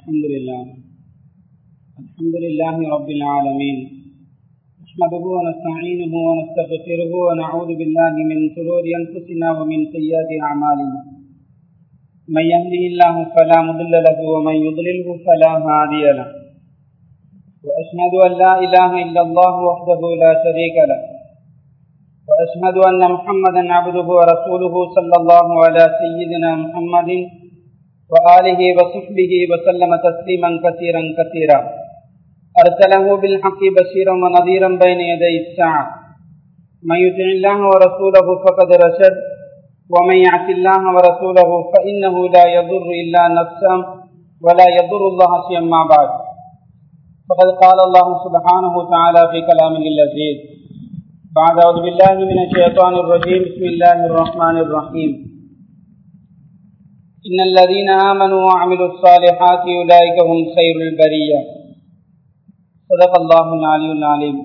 الحمد لله الحمد لله رب العالمين نحمده ونستعينه ونستغفره ونعوذ بالله من شرور أنفسنا ومن سيئات أعمالنا من يهده الله فلا مضل له ومن يضلله فلا هادي له وأشهد أن لا إله إلا الله وحده لا شريك له وأشهد أن محمدا عبده ورسوله صلى الله على سيدنا محمد وآله وصحبه وسلم تسليما كثيرا كثيرا أرسله بالحق بشيرا ونذيرا بين يدي الساعة من يطع الله ورسوله فقد رشد ومن يعص الله ورسوله فإنه لا يضر إلا نفسه ولا يضر الله شيئا ما بعد فقد قال الله سبحانه وتعالى في كلامه اللذيذ بعد أعوذ بالله من الشيطان الرجيم بسم الله الرحمن الرحيم إن الذين آمنوا وعملوا الصالحات أولئك هم خير البرية صدق الله العلي العليم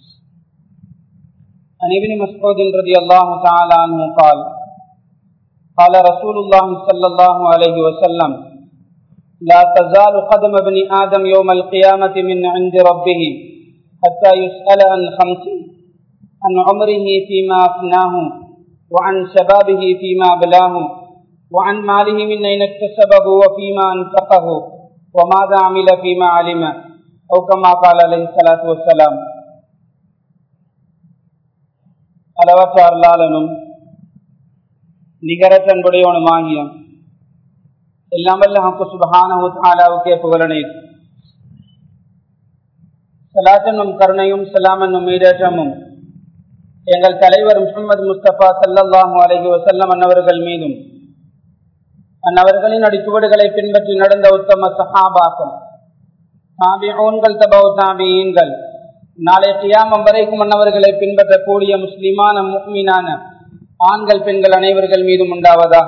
عن ابن مسعود رضي الله تعالى عنه قال قال رسول الله صلى الله عليه وسلم لا تزال قدم ابن آدم يوم القيامة من عند ربه حتى يسأل عن خمس عن عمره فيما أفناه وعن شبابه فيما بلاه وعن ماله من أين اكتسبه وفيما أنفقه وماذا عمل فيما علم أو كما قال عليه الصلاة والسلام அளவற்ற அருளாளனும் நிகர தன்புடையவனுமாகிய எல்லாமல்ல ஹக்கு சுபஹான ஆலாவுக்கே புகழனை சலாத்தனும் கருணையும் சலாமனும் மீரேற்றமும் எங்கள் தலைவர் முகமது முஸ்தபா சல்லாஹூ அலஹி வசல்லம் அன்னவர்கள் மீதும் அன்னவர்களின் அடிச்சுவடுகளை பின்பற்றி நடந்த உத்தம சஹாபாக்கள் தாபிஊன்கள் தபவு தாபியீன்கள் நாளை கியாமம் வரைக்கும் அன்னவர்களை பின்பற்றக்கூடிய முஸ்லிமான முக்மீனான ஆண்கள் பெண்கள் அனைவர்கள் மீதும் உண்டாவதா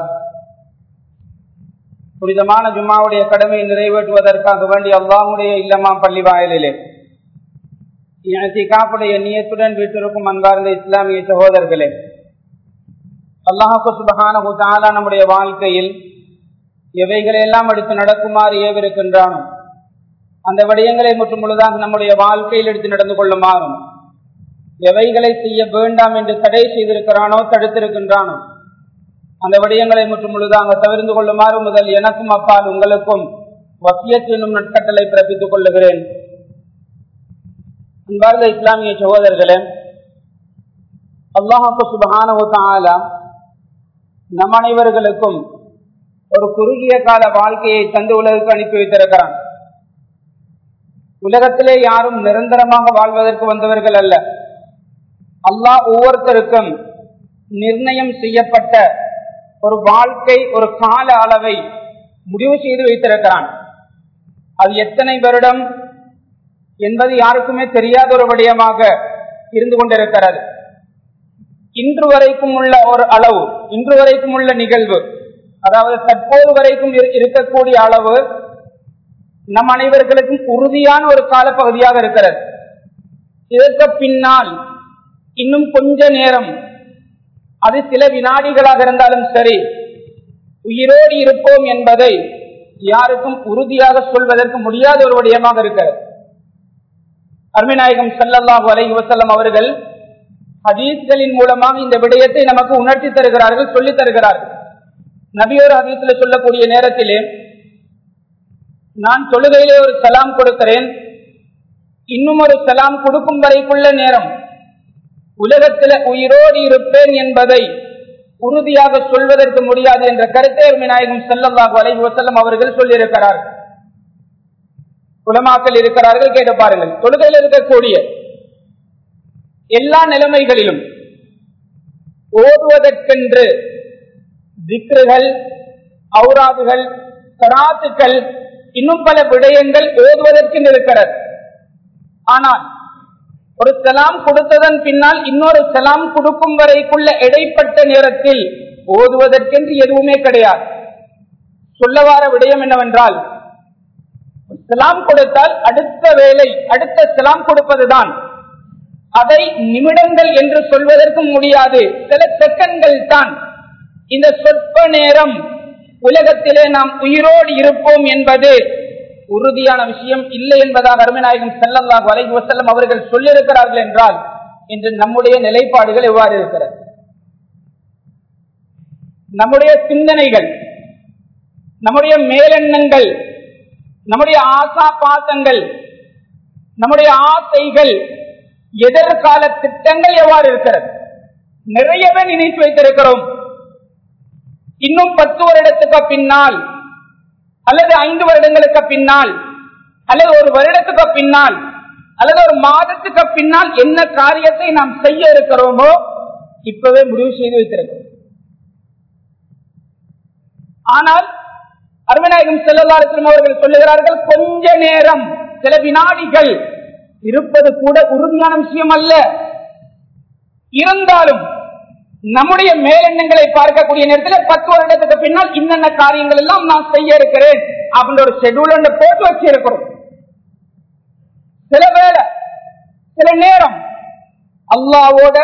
புனிதமான ஜும்மாவுடைய கடமையை நிறைவேற்றுவதற்காக வேண்டி அல்லாஹுடைய இல்லமா பள்ளி வாயிலே காப்புடைய நீயத்துடன் வீட்டிற்கும் அன்பார்ந்த இஸ்லாமிய சகோதரர்களே அல்லாஹு சுபகான நம்முடைய வாழ்க்கையில் எவைகளெல்லாம் எடுத்து நடக்குமாறு ஏவிருக்கின்றானோ அந்த விடயங்களை முற்றும் முழுதாக நம்முடைய வாழ்க்கையில் எடுத்து நடந்து கொள்ளுமாறும் எவைகளை செய்ய வேண்டாம் என்று தடை செய்திருக்கிறானோ தடுத்திருக்கின்றானோ அந்த விடயங்களை முற்றும் முழுதாக தவிர்த்து கொள்ளுமாறு முதல் எனக்கும் அப்பால் உங்களுக்கும் வசியத்தினும் நட்கட்டளை பிறப்பித்துக் கொள்ளுகிறேன் அன்பார்ந்த இஸ்லாமிய சகோதரர்களே அல்லாஹாக்கு சுபகான நம் அனைவர்களுக்கும் ஒரு குறுகிய கால வாழ்க்கையை தந்து உலகுக்கு அனுப்பி வைத்திருக்கிறான் உலகத்திலே யாரும் நிரந்தரமாக வாழ்வதற்கு வந்தவர்கள் அல்ல அல்லாஹ் ஒவ்வொருத்தருக்கும் நிர்ணயம் செய்யப்பட்ட ஒரு வாழ்க்கை ஒரு கால அளவை முடிவு செய்து வைத்திருக்கிறான் அது எத்தனை வருடம் என்பது யாருக்குமே தெரியாத ஒரு விடயமாக இருந்து கொண்டிருக்கிறது இன்று வரைக்கும் உள்ள ஒரு அளவு இன்று வரைக்கும் உள்ள நிகழ்வு அதாவது தற்போது வரைக்கும் இருக்கக்கூடிய அளவு நம் அனைவர்களுக்கும் உறுதியான ஒரு காலப்பகுதியாக இருக்கிறது இதற்கு பின்னால் இன்னும் கொஞ்ச நேரம் அது சில வினாடிகளாக இருந்தாலும் சரி உயிரோடு இருப்போம் என்பதை யாருக்கும் உறுதியாக சொல்வதற்கு முடியாத ஒரு விடயமாக இருக்கிறது அருமைநாயகம் சல்லல்லாஹு அலைஹி வசல்லம் அவர்கள் ஹதீஸ்களின் மூலமாக இந்த விடயத்தை நமக்கு உணர்த்தி தருகிறார்கள் சொல்லித் தருகிறார்கள் நபியோர் ஹதீஸில் சொல்லக்கூடிய நேரத்திலே நான் தொழுகையிலே ஒரு சலாம் கொடுக்கிறேன் இன்னும் ஒரு சலாம் கொடுக்கும் வரைக்குள்ள நேரம் உலகத்தில் உயிரோடு இருப்பேன் என்பதை உறுதியாக சொல்வதற்கு முடியாது என்ற கருத்தை விநாயகம் செல்லல்லாஹு அலைஹி வசல்லம் அவர்கள் சொல்லியிருக்கிறார்கள் குலமாக்கள் இருக்கிறார்கள் கேட்டு பாருங்கள் தொழுகையில் இருக்கக்கூடிய எல்லா நிலைமைகளிலும் ஓதுவதற்கென்று திக்ருகள் ஔராதுகள் கராத்துக்கள் இன்னும் பல விடயங்கள் ஓதுவதற்கு இருக்கிறது ஆனால் ஒரு சலாம் கொடுத்ததன் பின்னால் இன்னொரு சலாம் கொடுக்கும் வரைக்குள்ள இடைப்பட்ட நேரத்தில் ஓதுவதற்கென்று எதுவுமே கிடையாது சொல்லவார விடயம் என்னவென்றால் சலாம் கொடுத்தால் அடுத்த வேலை அடுத்த சலாம் கொடுப்பதுதான் அதை நிமிடங்கள் என்று சொல்வதற்கு முடியாது சில செகண்ட்கள் தான் இந்த சொற்ப நேரம் உலகத்திலே நாம் உயிரோடு இருப்போம் என்பது உறுதியான விஷயம் இல்லை என்பதாக அருமைநாயகம் செல்லல்லாஹு அலைஹி வஸல்லம் அவர்கள் சொல்லியிருக்கிறார்கள் என்றால் இன்று நம்முடைய நிலைப்பாடுகள் எவ்வாறு இருக்கிறது நம்முடைய சிந்தனைகள் நம்முடைய மேலெண்ணங்கள் நம்முடைய ஆசா பாசங்கள் நம்முடைய ஆசைகள் எதிர்கால திட்டங்கள் எவ்வாறு இருக்கிறது நிறையவே நினைத்து வைத்திருக்கிறோம் இன்னும் பத்து வருடத்துக்கு பின்னால் அல்லது ஐந்து வருடங்களுக்கு பின்னால் அல்லது ஒரு வருடத்துக்கு பின்னால் அல்லது ஒரு மாதத்துக்கு பின்னால் என்ன காரியத்தை நாம் செய்ய இருக்கிறோமோ இப்பவே முடிவு செய்து வைத்திருக்கிறோம் ஆனால் அருமநாயகம் செல்லலாரத்திலும் அவர்கள் சொல்லுகிறார்கள் கொஞ்ச நேரம் சில வினாடிகள் இருப்பது கூட உறுதியான விஷயம் அல்ல இருந்தாலும் நம்முடைய மேலெண்ணங்களை பார்க்கக்கூடிய நேரத்தில் பத்து வருடத்துக்கு பின்னால் இன்னென்ன காரியங்கள் எல்லாம் நான் செய்ய இருக்கிறேன் அப்படின்ற ஒரு ஷெடியூல் ஒன்று போட்டு வச்சிருக்கிறோம் சில வேலை சில நேரம் அல்லாவோட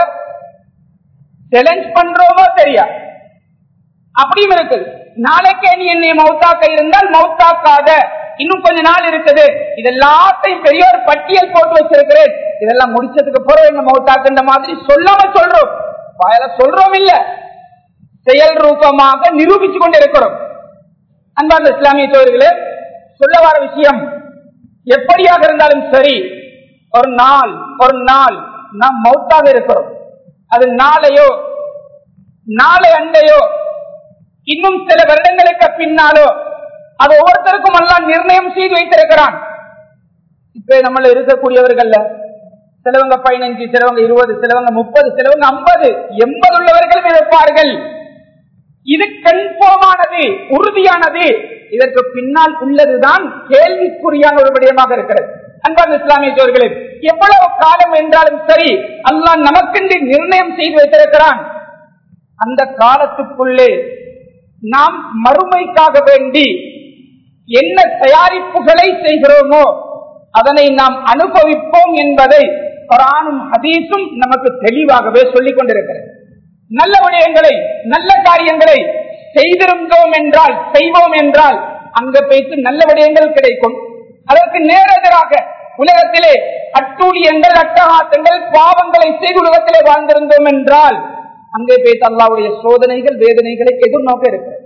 சேலஞ்ச் பண்றோமோ தெரியா அப்படியும் இருக்குது நாளைக்கே நீ என்னை மௌத்தாக்க இருந்தால் மௌத்தாக்காத இன்னும் கொஞ்ச நாள் இருக்குது இதெல்லாத்தையும் பெரிய ஒரு பட்டியல் போட்டு வச்சிருக்கிறேன் இதெல்லாம் முடிச்சதுக்கு பிறகு என்ன மௌத்தாக்குன்ற மாதிரி சொல்லாம சொல்றோம் வாயில சொல்றோம் இல்ல செயல் ரூபமாக நிரூபிச்சு கொண்டு இருக்கிறோம் அன்பார்ந்த இஸ்லாமிய சோழர்களே சொல்ல வர விஷயம் எப்படியாக இருந்தாலும் சரி ஒரு நாள் ஒரு நாள் நாம் மௌத்தாக இருக்கிறோம் அது நாளையோ நாளை அண்டையோ இன்னும் சில வருடங்களுக்கு பின்னாலோ அது ஒவ்வொருத்தருக்கும் எல்லாம் நிர்ணயம் செய்து வைத்திருக்கிறான் இப்ப நம்மள இருக்கக்கூடியவர்கள் சிலவங்க பதினஞ்சு சிலவங்க இருபது சிலவங்க முப்பது சிலவங்க ஐம்பது எண்பது உள்ளவர்கள் இருப்பார்கள் இது கன்ஃபார்மானது உறுதியானது இதற்கு பின்னால் உள்ளதுதான் கேள்விக்குறியான ஒரு விடயமாக இருக்கிறது அன்பான இஸ்லாமிய சோர்களே எவ்வளவு காலம் என்றாலும் சரி அல்லாஹ் நமக்கென்று நிர்ணயம் செய்து வைத்திருக்கிறான் அந்த காலத்துக்குள்ளே நாம் மறுமைக்காக வேண்டி என்ன தயாரிப்புகளை செய்கிறோமோ அதனை நாம் அனுபவிப்போம் என்பதை குரானும் ஹதீஸும் நமக்கு தெளிவாகவே சொல்லிக் கொண்டிருக்கிறது நல்ல விடயங்களை நல்ல காரியங்களை செய்திருந்தோம் என்றால் செய்வோம் என்றால் அங்க பேசி நல்ல விடயங்கள் கிடைக்கும் அதற்கு நேரெதிராக உலகத்திலே அட்டூழியங்கள் அட்டகாசங்கள் பாவங்களை செய்து உலகத்திலே வாழ்ந்திருந்தோம் என்றால் அங்கே பேச அல்லாவுடைய சோதனைகள் வேதனைகளை எதிர்நோக்க இருக்கிறது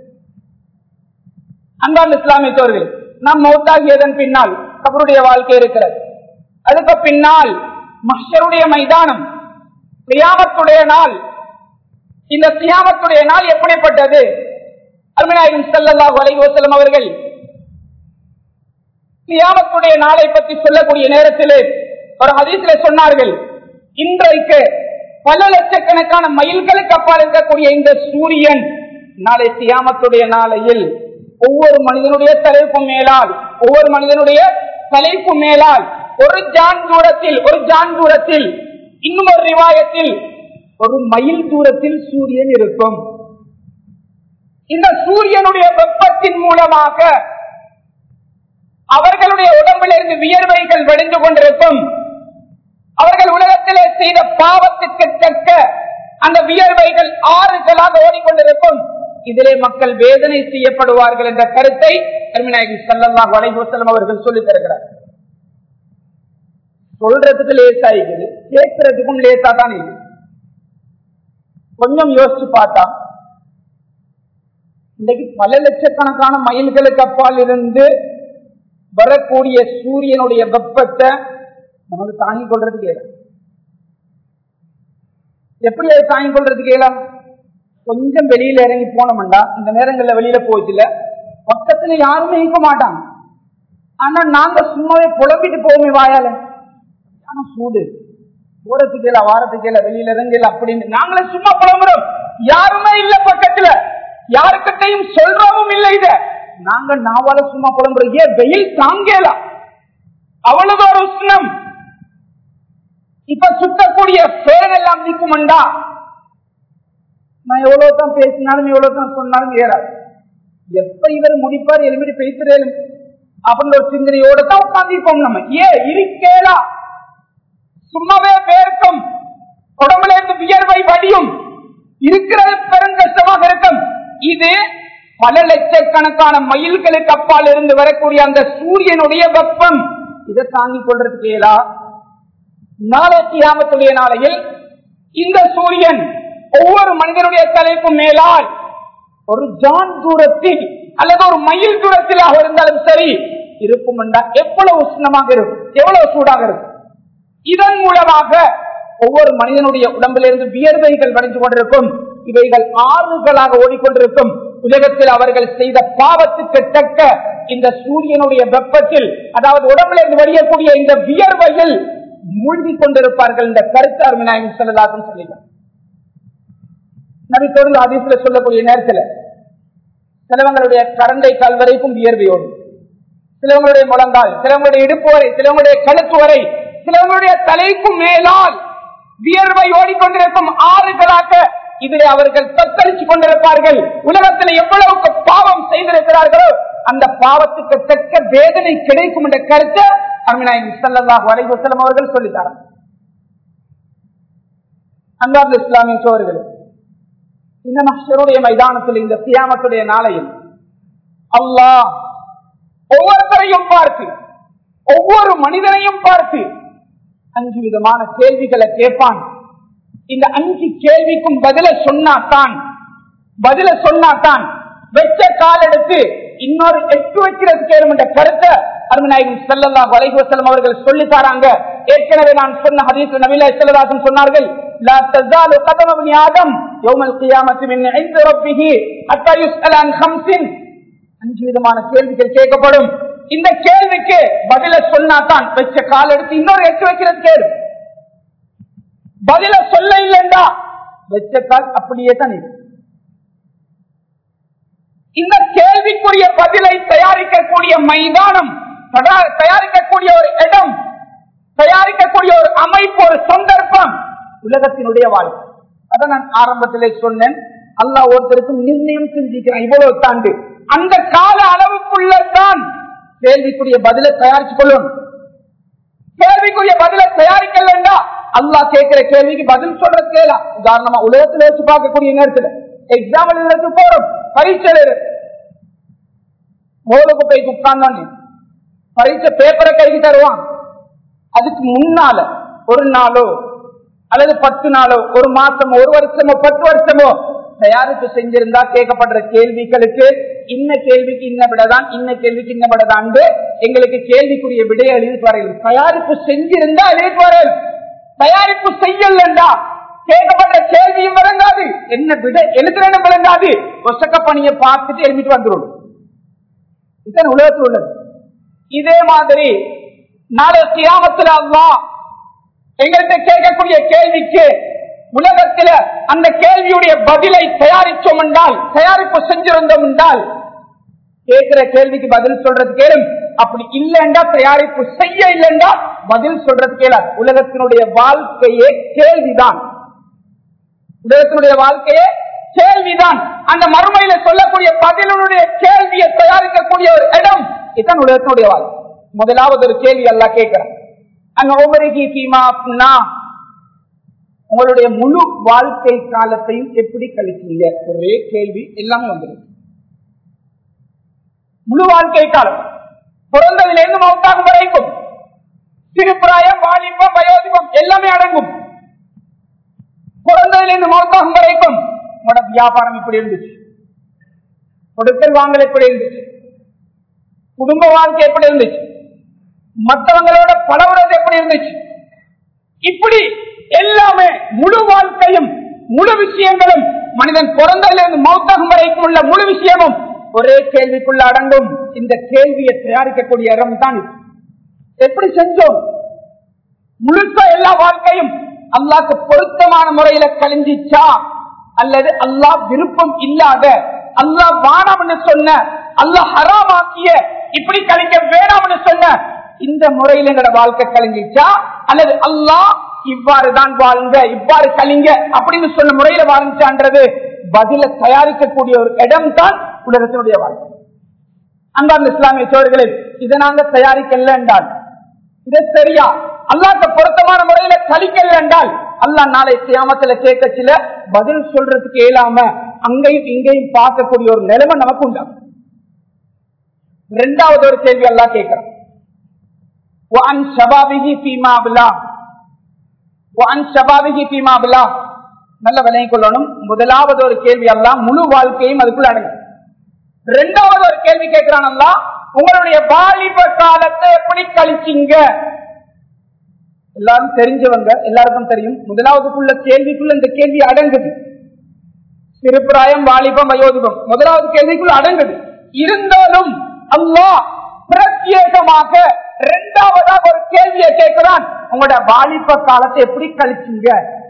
அன்பான் இஸ்லாமியத்தோர்கள் நாம் மௌத்தாகியதன் பின்னால் அவருடைய வாழ்க்கை இருக்கிறது அதுக்கு பின்னால் மஷருடைய மைதானம் சியாமத்துடைய நாள் இந்த சியாமத்துடைய நாள் எப்படிப்பட்டது அருமநாயகம் செல்லல்லாஹு அலைவசலம் அவர்கள் சியாமத்துடைய நாளை பற்றி சொல்லக்கூடிய நேரத்திலே ஒரு ஹதீசில சொன்னார்கள் இன்றைக்கு பல லட்சக்கணக்கான மைல்களுக்கு அப்பால் இருக்கக்கூடிய இந்த சூரியன் நாளை சியாமத்துடைய நாளையில் ஒவ்வொரு மனிதனுடைய தலைப்பு மேலால் ஒவ்வொரு மனிதனுடைய தலைப்பு மேலால் ஒரு ஜான் தூரத்தில் ஒரு ஜான் தூரத்தில் இன்னும் ஒரு ரிவாயத்தில் ஒரு மைல் தூரத்தில் சூரியன் இருக்கும் இந்த சூரியனுடைய வெப்பத்தின் மூலமாக அவர்களுடைய உடம்பிலிருந்து வியர்வைகள் வடிந்து கொண்டிருக்கும் அவர்கள் உலகத்திலே செய்த பாவத்துக்கு தக்க அந்த வியர்வைகள் ஆறுகளாக ஓடிக்கொண்டிருக்கும் இதிலே மக்கள் வேதனை செய்யப்படுவார்கள் என்ற கருத்தை கருமிநாயகி சல்லல்லா வலைவசலம் அவர்கள் சொல்லித் தருகிறார் சொல்றதுக்கு லேசா இருக்குது கேட்கறதுக்கும் லேசா தான் இது கொஞ்சம் யோசிச்சு பார்த்தா இன்றைக்கு பல லட்சக்கணக்கான மைல்களுக்கு அப்பால் இருந்து வரக்கூடிய சூரியனுடைய வெப்பத்தை நமக்கு தாங்கிக் கொள்றதுக்கு இயலும் எப்படி அதை தாங்கிக் கொள்றதுக்கு இயலாம் கொஞ்சம் வெளியில இறங்கி போனோம்டா இந்த நேரங்கள்ல வெளியில போச்சுல பக்கத்துல யாருமே இருக்க மாட்டாங்க ஆனா நாங்க சும்மாவே புலம்பிட்டு போவோமே வாயால ஆனா சூடு போறதுக்கு இல்ல வாரத்துக்கு இல்ல வெளியில இறங்கல அப்படின்னு நாங்களே சும்மா புலம்புறோம் யாருமே இல்ல பக்கத்துல யாருக்கிட்டையும் சொல்றவும் இல்லை இத நாங்க நாவால சும்மா புலம்புறோம் ஏன் வெயில் தாங்கலாம் அவ்வளவு ஒரு உஷ்ணம் இப்ப சுத்தக்கூடிய பேர் எல்லாம் நிற்குமண்டா நான் எவ்வளவு தான் பேசினாலும் எவ்வளவு தான் சொன்னாலும் ஏறாது எப்ப இவர் முடிப்பார் எலுமிடி பேசுறேன் அப்படின்னு ஒரு சிந்தனையோட தான் உட்கார்ந்திருப்போம் நம்ம ஏன் இருக்கேலா சும்மாவே பேருக்கும் உடம்புல இருந்து வியர்வை வடியும் இருக்கிறது பெரும் கஷ்டமாக இருக்கும் இது பல லட்சக்கணக்கான மைல்களுக்கு அப்பால் இருந்து வரக்கூடிய அந்த சூரியனுடைய வெப்பம் இதை தாங்கிக் கொள்றதுக்கு இயலா நாளை கியாமத்துடைய நாளையில் இந்த சூரியன் ஒவ்வொரு மனிதனுடைய தலைக்கும் மேலால் ஒரு ஜான் தூரத்தில் அல்லது ஒரு மைல் தூரத்திலாக இருந்தாலும் சரி இருக்கும் என்றால் எவ்வளவு உஷ்ணமாக இருக்கும் எவ்வளவு சூடாக இருக்கும் இதன் மூலமாக ஒவ்வொரு மனிதனுடைய உடம்பிலிருந்து வியர்வைகள் வடிந்து கொண்டிருக்கும் இவைகள் ஆறுகளாக ஓடிக்கொண்டிருக்கும் உலகத்தில் அவர்கள் செய்த பாவத்துக்கு தக்க இந்த சூரியனுடைய வெப்பத்தில் அதாவது உடம்பிலிருந்து வடியக்கூடிய இந்த வியர்வையில் மூழ்கி கொண்டிருப்பார்கள் இந்த கருத்து அருமைநாயகம் செல்லலாகும் சொல்லிட்டார் நபி தொடர்ந்து அதிசல சொல்லக்கூடிய நேரத்தில் சிலவங்களுடைய கரண்டை கால் வரைக்கும் வியர்வையோடு சிலவங்களுடைய முழங்கால் சிலவங்களுடைய இடுப்பு வரை சிலவங்களுடைய கழுத்து வரை சிலவங்களுடைய தலைக்கும் மேலால் வியர்வை ஓடிக்கொண்டிருக்கும் ஆறுகளாக இதில் அவர்கள் தத்தளிச்சு கொண்டிருப்பார்கள் உலகத்தில் எவ்வளவுக்கு பாவம் செய்திருக்கிறார்களோ அந்த பாவத்துக்கு தக்க வேதனை கிடைக்கும் என்ற கருத்தை அருமினாயின் சல்லாஹ் வலைவசலம் அவர்கள் சொல்லித்தார் அன்பார்ந்த இஸ்லாமிய சோழர்கள் இந்த மஷருடைய மைதானத்தில் இந்த சியாமத்துடைய நாளையில் அல்லாஹ் ஒவ்வொருத்தரையும் பார்த்து ஒவ்வொரு மனிதனையும் பார்த்து அஞ்சு விதமான கேள்விகளை கேட்பான் இந்த அஞ்சு கேள்விக்கும் பதில சொன்னாத்தான் பதில சொன்னாத்தான் வெச்ச கால் எடுத்து இன்னொரு எட்டு வைக்கிறது கேளும் என்ற கருத்தை அருமநாயகம் செல்லல்லா வலைகுவசலம் அவர்கள் சொல்லி தராங்க ஏற்கனவே நான் சொன்ன ஹதீஸ் நபிலா செல்லதாசன் சொன்னார்கள் لا تزال قدم ابن آدم يوم القيامة من عند ربه حتى يسأل عن خمس அஞ்சு விதமான கேள்விகள் கேட்கப்படும் இந்த கேள்விக்கு பதில சொன்னாதான் வச்ச கால் எடுத்து இன்னொரு எட்டு வைக்கிறது கேள்வி பதில சொல்ல இல்லைண்டா வச்ச கால் அப்படியே தான் இருக்கு இந்த கேள்விக்குரிய பதிலை தயாரிக்கக்கூடிய மைதானம் தயாரிக்கக்கூடிய ஒரு இடம் தயாரிக்கக்கூடிய ஒரு அமைப்பு ஒரு சந்தர்ப்பம் உலகத்தினுடைய வாழ்க்கை அதான் நான் ஆரம்பத்திலே சொன்னேன் அல்லாஹ் ஒருத்தருக்கும் நிர்ணயம் செஞ்சிருக்கிறான் இவ்வளவு தாண்டு அந்த கால அளவுக்குள்ளதான் கேள்விக்குரிய பதிலை தயாரிச்சு கொள்ளணும் கேள்விக்குரிய பதிலை தயாரிக்கலண்டா அல்லாஹ் கேட்கிற கேள்விக்கு பதில் சொல்றது கேளா உதாரணமா உலகத்துல வச்சு பார்க்கக்கூடிய நேரத்துல எக்ஸாம் எழுதுறது போறோம் பரீட்சை மோலுக்கு போய் உட்கார்ந்தோன்னு பரீட்சை பேப்பரை கைக்கு தருவான் அதுக்கு முன்னால ஒரு நாளோ அல்லது பத்து நாளோ ஒரு மாசமோ ஒரு வருஷமோ பத்து வருஷமோ தயாரிப்பு செஞ்சிருந்தா கேட்கப்படுற கேள்விகளுக்கு இன்ன கேள்விக்கு இன்ன விடதான் இன்ன கேள்விக்கு இன்ன விடதான் எங்களுக்கு கேள்விக்குரிய விடையை எழுதிட்டு வரையில் தயாரிப்பு செஞ்சிருந்தா எழுதிட்டு வரையில் தயாரிப்பு செய்யலண்டா கேட்கப்பட்ட கேள்வியும் விளங்காது என்ன விட எழுதுறேன்னு விளங்காது ஒசக்க பணியை பார்த்துட்டு எழுதிட்டு வந்துடும் இதுதான் உலகத்தில் உள்ளது இதே மாதிரி நாளை கிராமத்தில் அல்லா எங்கள்கிட்ட கேட்கக்கூடிய கேள்விக்கு உலகத்தில அந்த கேள்வியுடைய பதிலை தயாரிச்சோம் என்றால் தயாரிப்பு செஞ்சிருந்தோம் என்றால் கேட்கிற கேள்விக்கு பதில் சொல்றது கேளும் அப்படி இல்லைண்டா தயாரிப்பு செய்ய இல்லைண்டா பதில் சொல்றது கேள உலகத்தினுடைய வாழ்க்கையே கேள்விதான் உலகத்தினுடைய வாழ்க்கையே கேள்விதான் அந்த மறுமையில சொல்லக்கூடிய பதிலுடைய கேள்வியை தயாரிக்கக்கூடிய ஒரு இடம் இதுதான் உலகத்தினுடைய வாழ்க்கை முதலாவது ஒரு கேள்வி எல்லாம் கேட்கிறேன் அங்க ஒவ்வொரு கீமா அப்படின்னா உங்களுடைய முழு வாழ்க்கை காலத்தையும் எப்படி கழிச்சீங்க ஒரே கேள்வி எல்லாமே வந்துடும் முழு வாழ்க்கை காலம் பிறந்ததிலிருந்து மௌத்தாகும் வரைக்கும் சிறுபிராயம் வாலிபம் வயோதிபம் எல்லாமே அடங்கும் பிறந்ததிலிருந்து மௌத்தாகும் வரைக்கும் உங்களோட வியாபாரம் இப்படி இருந்துச்சு கொடுக்கல் வாங்கல் எப்படி இருந்துச்சு குடும்ப வாழ்க்கை எப்படி இருந்துச்சு மற்றவங்களோட பழகுறது எப்படி இருந்துச்சு இப்படி எல்லாமே முழு வாழ்க்கையும் முழு விஷயங்களும் மனிதன் பிறந்ததிலிருந்து மௌத்தகம் வரைக்கும் உள்ள முழு விஷயமும் ஒரே கேள்விக்குள்ள அடங்கும் இந்த கேள்வியை தயாரிக்கக்கூடிய இடம் தான் எப்படி செஞ்சோம் முழுக்க எல்லா வாழ்க்கையும் அல்லாக்கு பொருத்தமான முறையில கழிஞ்சிச்சா அல்லது அல்லாஹ் விருப்பம் இல்லாத அல்லாஹ் வானம்னு சொன்ன அல்லாஹ் ஹராமாக்கிய இப்படி கழிக்க வேணாம்னு சொன்ன இந்த முறையில எங்களோட வாழ்க்கை கழிஞ்சிச்சா அல்லது அல்லாஹ் இவ்வாறு தான் வாழ்ந்த இவ்வாறு கலிங்க அப்படின்னு சொன்ன முறையில வாழ்ந்துச்சான்றது பதில தயாரிக்கக்கூடிய ஒரு இடம் தான் உலகத்தினுடைய வாழ்க்கை அன்பார்ந்த இஸ்லாமிய சோழர்களே இதை நாங்க தயாரிக்கல என்றால் இது சரியா அல்லாட்ட பொருத்தமான முறையில கழிக்கல என்றால் அல்லா நாளை கியாமத்துல கேட்க சில பதில் சொல்றதுக்கு இயலாம அங்கேயும் இங்கேயும் பார்க்கக்கூடிய ஒரு நிலைமை நமக்கு உண்டாகும் இரண்டாவது ஒரு கேள்வி எல்லாம் கேட்கிறோம் وعن شبابه فيما أبلاه وعن شبابه فيما أبلاه நல்ல விலையை கொள்ளணும் முதலாவது ஒரு கேள்வி எல்லாம் முழு வாழ்க்கையும் அதுக்குள்ள அடங்கும் இரண்டாவது ஒரு கேள்வி கேட்கிறான் அல்லா உங்களுடைய வாலிப காலத்தை எப்படி கழிச்சீங்க எல்லாரும் தெரிஞ்சவங்க எல்லாருக்கும் தெரியும் முதலாவதுக்குள்ள கேள்விக்குள்ள இந்த கேள்வி அடங்குது சிறுபிராயம் வாலிபம் வயோதிபம் முதலாவது கேள்விக்குள்ள அடங்குது இருந்தாலும் அல்லாஹ் பிரத்யேகமாக இரண்டாவதாக ஒரு கேள்வியை கேட்கிறான் உங்களோட வாலிப காலத்தை எப்படி கழிச்சீங்க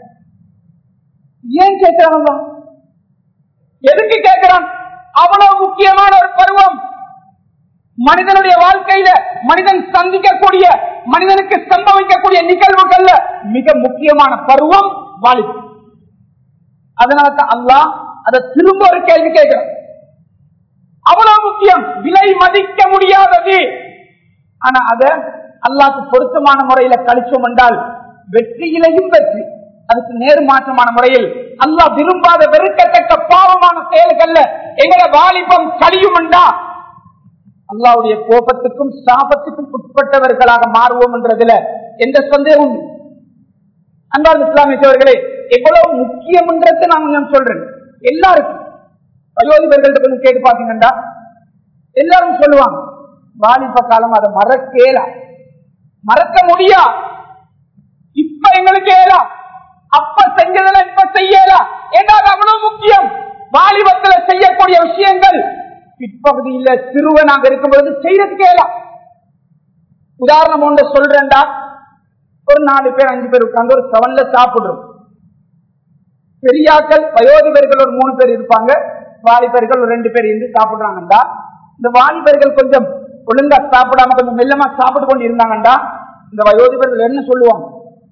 ஏன் கேட்கிறான் எதுக்கு கேட்கிறான் அவ்வளவு முக்கியமான ஒரு பருவம் மனிதனுடைய வாழ்க்கையில மனிதன் சந்திக்கக்கூடிய மனிதனுக்கு சம்பவிக்கக்கூடிய நிகழ்வுகள்ல மிக முக்கியமான பருவம் வாலிபம் அதனால தான் அல்லாஹ் அதை திரும்ப ஒரு கேள்வி கேட்கிறான் அவ்வளவு முக்கியம் விலை மதிக்க முடியாதது ஆனா அத அல்லாக்கு பொருத்தமான முறையில கழிச்சோம் என்றால் வெற்றியிலையும் வெற்றி அதுக்கு நேர்மாற்றமான முறையில் அல்லாஹ் விரும்பாத வெறுக்கத்தக்க பாவமான செயல்கள்ல எங்களை வாலிபம் கழியும் என்றா அல்லாவுடைய கோபத்துக்கும் சாபத்துக்கும் உட்பட்டவர்களாக மாறுவோம் என்றதுல எந்த சந்தேகம் அன்பார்ந்த இஸ்லாமியர்களே எவ்வளவு முக்கியம் என்றதை நான் கொஞ்சம் சொல்றேன் எல்லாருக்கும் வயோதிபர்கள்ட்ட கொஞ்சம் கேட்டு பாத்தீங்கன்னா எல்லாரும் சொல்லுவாங்க வாலிப காலம் அதை மறக்கேல மறக்க முடியா இப்ப எங்களுக்கு ஏலா அப்ப செஞ்சதெல்லாம் இப்ப செய்யலா ஏன்னா அது அவ்வளவு முக்கியம் வாலிபத்துல செய்யக்கூடிய விஷயங்கள் பிற்பகுதியில சிறுவனாக இருக்கும்போது செய்யறதுக்கு ஏலா உதாரணம் ஒன்று சொல்றேன்டா ஒரு நாலு பேர் அஞ்சு பேர் உட்கார்ந்து ஒரு செவன்ல சாப்பிடுறோம் பெரியாக்கள் வயோதிபர்கள் ஒரு மூணு பேர் இருப்பாங்க வாலிபர்கள் ஒரு ரெண்டு பேர் இருந்து சாப்பிடுறாங்கடா இந்த வாலிபர்கள் கொஞ்சம் ஒழுங்கா சாப்பிடாம கொஞ்சம் மெல்லமா சாப்பிட்டு கொண்டு இருந்தாங்கடா இந்த வயோதிபர்கள் என்ன சொல்லுவாங்க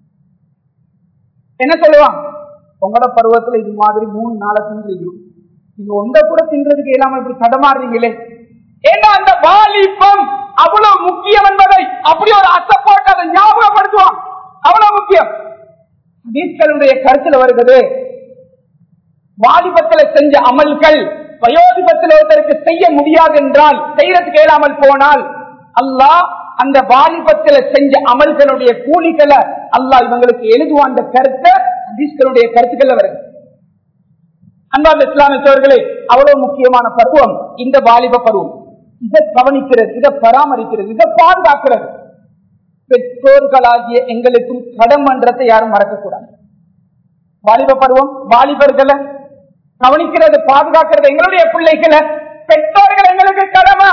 என்ன சொல்லுவாங்க உங்களோட பருவத்துல இது மாதிரி மூணு நாளை தின்றிருக்கிறோம் நீங்க ஒன்றை கூட தின்றதுக்கு இல்லாம இப்படி தடமாறுறீங்களே ஏன்னா அந்த வாலிபம் அவ்வளவு முக்கியம் என்பதை அப்படி ஒரு அசை போட்டு அதை ஞாபகப்படுத்துவான் அவ்வளவு முக்கியம் ஹதீஸ்களுடைய கருத்துல வருகிறது வாலிபத்தில் செஞ்ச அமல்கள் வயோதிபத்தில் ஒருத்தருக்கு செய்ய முடியாது என்றால் செய்யறதுக்கு இயலாமல் போனால் அல்லாஹ் அந்த வாலிபத்தில் செஞ்ச அமல்களுடைய கூலிகளை அல்லாஹ் இவங்களுக்கு எழுதுவான் அந்த கருத்தை ஹதீஸ்களுடைய கருத்துக்கள் வருது அன்பார்ந்த இஸ்லாமியர்களே அவ்வளவு முக்கியமான பருவம் இந்த வாலிப பருவம் இதை கவனிக்கிறது இதை பராமரிக்கிறது இதை பாதுகாக்கிறது பெற்றோர்களாகிய எங்களுக்கும் கடமன்றத்தை யாரும் மறக்கக்கூடாது வாலிப பருவம் வாலிபர்களை கவனிக்கிறது பாதுகாக்கிறது எங்களுடைய பிள்ளைகளை பெற்றோர்கள் எங்களுக்கு கடமை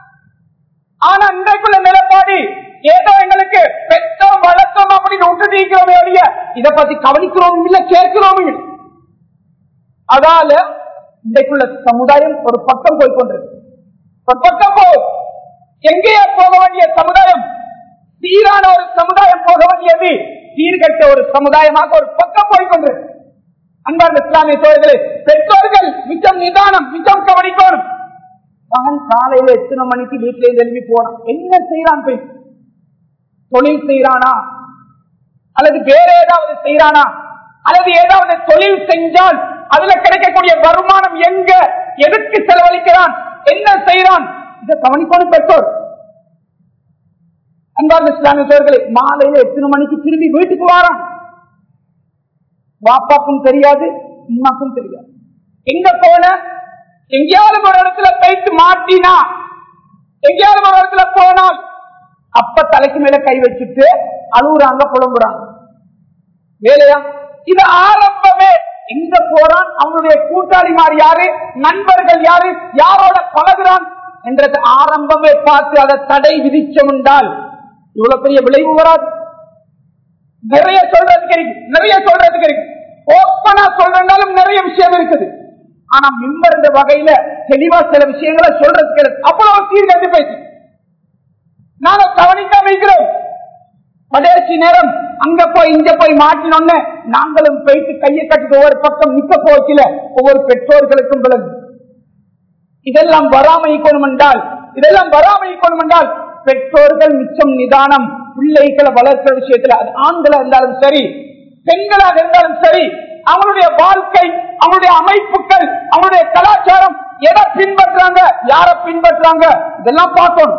ஆனா இன்றைக்குள்ள நிலப்பாடு ஏதோ எங்களுக்கு பெற்றோர் வளர்த்தோம் அப்படின்னு விட்டுட்டு இருக்கிறோமே ஒழிய இதை பத்தி கவனிக்கிறோம் இல்ல கேட்கிறோம் இல்லை அதால இன்றைக்குள்ள சமுதாயம் ஒரு பக்கம் போய் கொண்டிருக்கு ஒரு பக்கம் போ எங்கேயே போக வேண்டிய சமுதாயம் சீரான ஒரு சமுதாயம் போக வேண்டியது சீர்கட்ட ஒரு சமுதாயமாக ஒரு பக்கம் போய் கொண்டிருக்கு அன்பார்ந்த இஸ்லாமிய தோழர்களே பெற்றோர்கள் மிச்சம் நிதானம் மிச்சம் கவனிக்கணும் மகன் காலையில எத்தனை மணிக்கு வீட்டில இருந்து எழுப்பி போறான் என்ன செய்யறான் போய் தொழில் செய்யறானா அல்லது வேற ஏதாவது செய்யறானா அல்லது ஏதாவது தொழில் செஞ்சால் அதுல கிடைக்கக்கூடிய வருமானம் எங்க எதுக்கு செலவழிக்கிறான் என்ன செய்யறான் இதை கவனிக்கணும் பெற்றோர் அன்பார்ந்த இஸ்லாமிய சோழர்களே மாலையில எத்தனை மணிக்கு திரும்பி வீட்டுக்கு வாரான் வாப்பாக்கும் தெரியாது உமாக்கும் தெரியாது எங்க போன எங்கேயாவது ஒரு இடத்துல போயிட்டு மாட்டினா எங்கேயாவது ஒரு இடத்துல போனால் அப்ப தலைக்கு மேல கை வச்சுட்டு அழுகுறாங்க புலம்புறாங்க வேலையா இது ஆரம்பமே எங்க போறான் அவனுடைய கூட்டாளி மாதிரி யாரு நண்பர்கள் யாரு யாரோட பழகுறான் என்றது ஆரம்பமே பார்த்து அதை தடை விதிச்சோம் என்றால் இவ்வளவு பெரிய விளைவு வராது நிறைய சொல்றதுக்கு இருக்கு நிறைய சொல்றதுக்கு இருக்கு ஓப்பனா சொல்றதுனாலும் நிறைய விஷயம் இருக்குது ஆனா மிம்பர் இந்த வகையில தெளிவா சில விஷயங்களை சொல்றதுக்கு இருக்கு அவ்வளவு சீர்கட்டு பேசி நாங்க கவனிக்காம இருக்கிறோம் கடைசி நேரம் அங்க போய் இங்க போய் மாட்டினோன்னு நாங்களும் போயிட்டு கையை கட்டிட்டு ஒவ்வொரு பக்கம் நிக்க போக்கல ஒவ்வொரு பெற்றோர்களுக்கும் விளங்கு இதெல்லாம் வராமைக்கணும் என்றால் இதெல்லாம் வராமைக்கணும் என்றால் பெற்றோர்கள் மிச்சம் நிதானம் பிள்ளைகளை வளர்க்கிற விஷயத்துல அது ஆண்களா இருந்தாலும் சரி பெண்களாக இருந்தாலும் சரி அவங்களுடைய வாழ்க்கை அவங்களுடைய அமைப்புகள் அவங்களுடைய கலாச்சாரம் எதை பின்பற்றாங்க யார பின்பற்றாங்க இதெல்லாம் பார்க்கணும்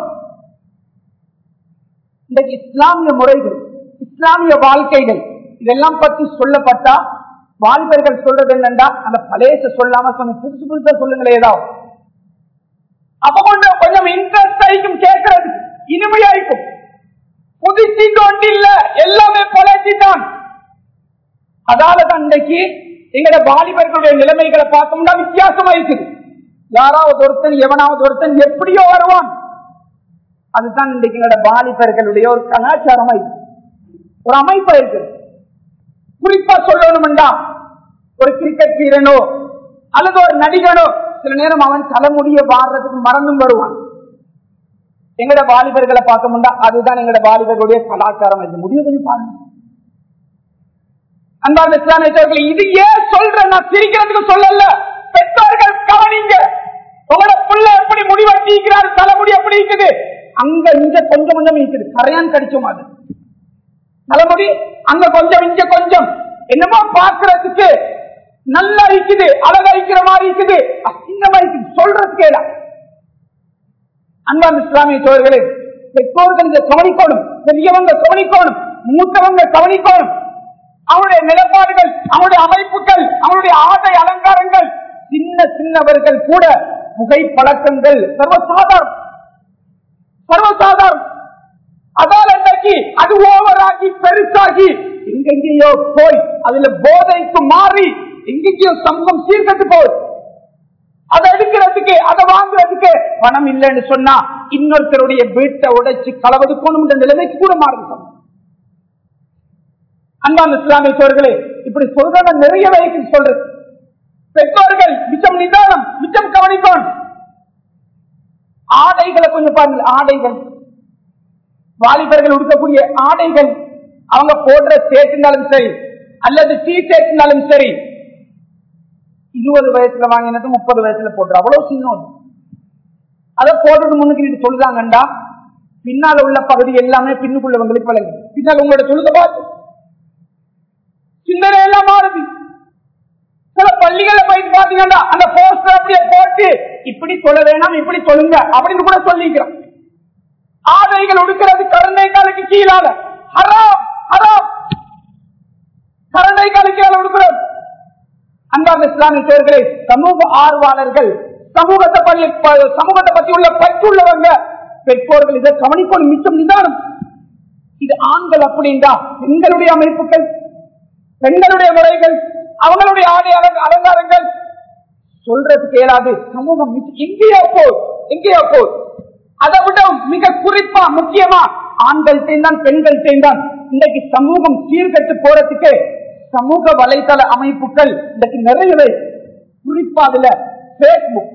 இன்றைக்கு இஸ்லாமிய முறைகள் இஸ்லாமிய வாழ்க்கைகள் இதெல்லாம் பத்தி சொல்லப்பட்டா வாலிபர்கள் சொல்றது என்னண்டா அந்த பழைய சொல்லாம கொஞ்சம் புதுசு புதுசா சொல்லுங்களே ஏதாவது அப்ப கொஞ்சம் கொஞ்சம் இன்ட்ரெஸ்ட் ஆயிக்கும் கேட்கறது இனிமையாயிருக்கும் புதுச்சிக்கு ஒன்று இல்ல எல்லாமே பழச்சி தான் அதாலதான் இன்றைக்கு எங்கட வாலிபர்களுடைய நிலைமைகளை பார்த்தோம்னா வித்தியாசமா இருக்குது யாராவது ஒருத்தன் எவனாவது ஒருத்தன் எப்படியோ வருவான் அதுதான் இன்றைக்கு எங்களோட வாலிபர்களுடைய ஒரு கலாச்சாரமா இருக்கு ஒரு அமைப்பா இருக்கு குறிப்பா சொல்லணும்டா ஒரு கிரிக்கெட் வீரனோ அல்லது ஒரு நடிகனோ சில நேரம் அவன் தலைமுடிய வாடுறதுக்கு மறந்தும் வருவான் எங்கட வாலிபர்களை பார்க்க அதுதான் எங்கட வாலிபர்களுடைய கலாச்சாரம் இது முடிவு கொஞ்சம் பாருங்க அன்பார்ந்த இஸ்லாமியர்கள் இது ஏன் சொல்றேன் நான் சிரிக்கிறதுக்கு சொல்லல பெற்றோர்கள் கவனிங்க உங்களோட புள்ள எப்படி முடிவெட்டிக்கிறார் தலைமுடி எப்படி இருக்குது அங்க இங்க கொஞ்சம் கொஞ்சம் இருக்குது கரையான் கடிச்ச மாதிரி தலைமுடி அங்க கொஞ்சம் இங்க கொஞ்சம் என்னமோ பாக்குறதுக்கு நல்லா இருக்குது அழகா இருக்கிற மாதிரி இருக்குது அசிங்கமா இருக்குது சொல்றது கேளா அன்பான் இஸ்லாமிய தோழர்களே பெற்றோர்கள் இதை கவனிக்கணும் பெரியவங்க கவனிக்கணும் மூத்தவங்க கவனிக்கணும் அவருடைய நிலப்பாடுகள் அவருடைய அமைப்புகள் அவருடைய ஆடை அலங்காரங்கள் சின்ன சின்னவர்கள் கூட புகைப்பழக்கங்கள் சர்வசாதாரணம் சர்வசாதாரணம் அதால் இன்றைக்கு அது ஓவராகி பெருசாகி எங்கெங்கேயோ போய் அதுல போதைக்கு மாறி எங்கெங்கேயோ சமூகம் சீர்கட்டு போகுது அதை எடுக்கிறதுக்கு அதை வாங்குறதுக்கு பணம் இல்லைன்னு சொன்னா இன்னொருத்தருடைய வீட்டை உடைச்சு களவது போகணும் நிலைமைக்கு கூட மாறுது அன்பான இஸ்லாமிய சோர்களே இப்படி சொல்றத நிறைய வகைக்கு சொல்றது பெற்றோர்கள் மிச்சம் நிதானம் மிச்சம் கவனிக்கணும் ஆடைகளை கொஞ்சம் பாருங்கள் ஆடைகள் வாலிபர்கள் உடுக்கக்கூடிய ஆடைகள் அவங்க போடுற சேர்த்திருந்தாலும் சரி அல்லது டீ சேர்த்திருந்தாலும் சரி இருபது வயசுல வாங்கினது முப்பது வயசுல போட்டு அவ்வளவு சின்ன அதை போடுறது முன்னுக்கு நீங்க சொல்லுதாங்கண்டா பின்னால உள்ள பகுதி எல்லாமே பின்னுக்குள்ளவங்களுக்கு வழங்கு பின்னால் உங்களோட சொல்லுத பார்த்து சிந்தனை எல்லாம் மாறுது சில பள்ளிகளை போயிட்டு பாத்தீங்கன்னா அந்த போஸ்டர் அப்படியே போட்டு இப்படி சொல்ல வேணாம் இப்படி சொல்லுங்க அப்படின்னு கூட சொல்லிக்கிறோம் ஆடைகள் உடுக்கிறது கரண்டை காலுக்கு கீழால ஹராம் ஹராம் கரண்டை காலுக்கு கீழே உடுக்கிறோம் அன்பார்ந்த இஸ்லாமிய சோர்களே சமூக ஆர்வலர்கள் சமூகத்தை பள்ளி சமூகத்தை பத்தி உள்ள பற்றுள்ளவங்க பெற்றோர்கள் இதை கவனிக்கணும் மிச்சம் நிதானம் இது ஆண்கள் அப்படின்றா பெண்களுடைய அமைப்புகள் பெண்களுடைய முறைகள் அவங்களுடைய ஆடை அலங்காரங்கள் சொல்றதுக்கு இயலாது சமூகம் எங்கேயோ போல் எங்கேயோ போல் அதை விட மிக குறிப்பா முக்கியமா ஆண்கள் சேர்ந்தான் பெண்கள் சேர்ந்தான் இன்றைக்கு சமூகம் சீர்கட்டு போறதுக்கு சமூக வலைதள அமைப்புகள் இன்றைக்கு நிறையவே குறிப்பா அதுல பேஸ்புக்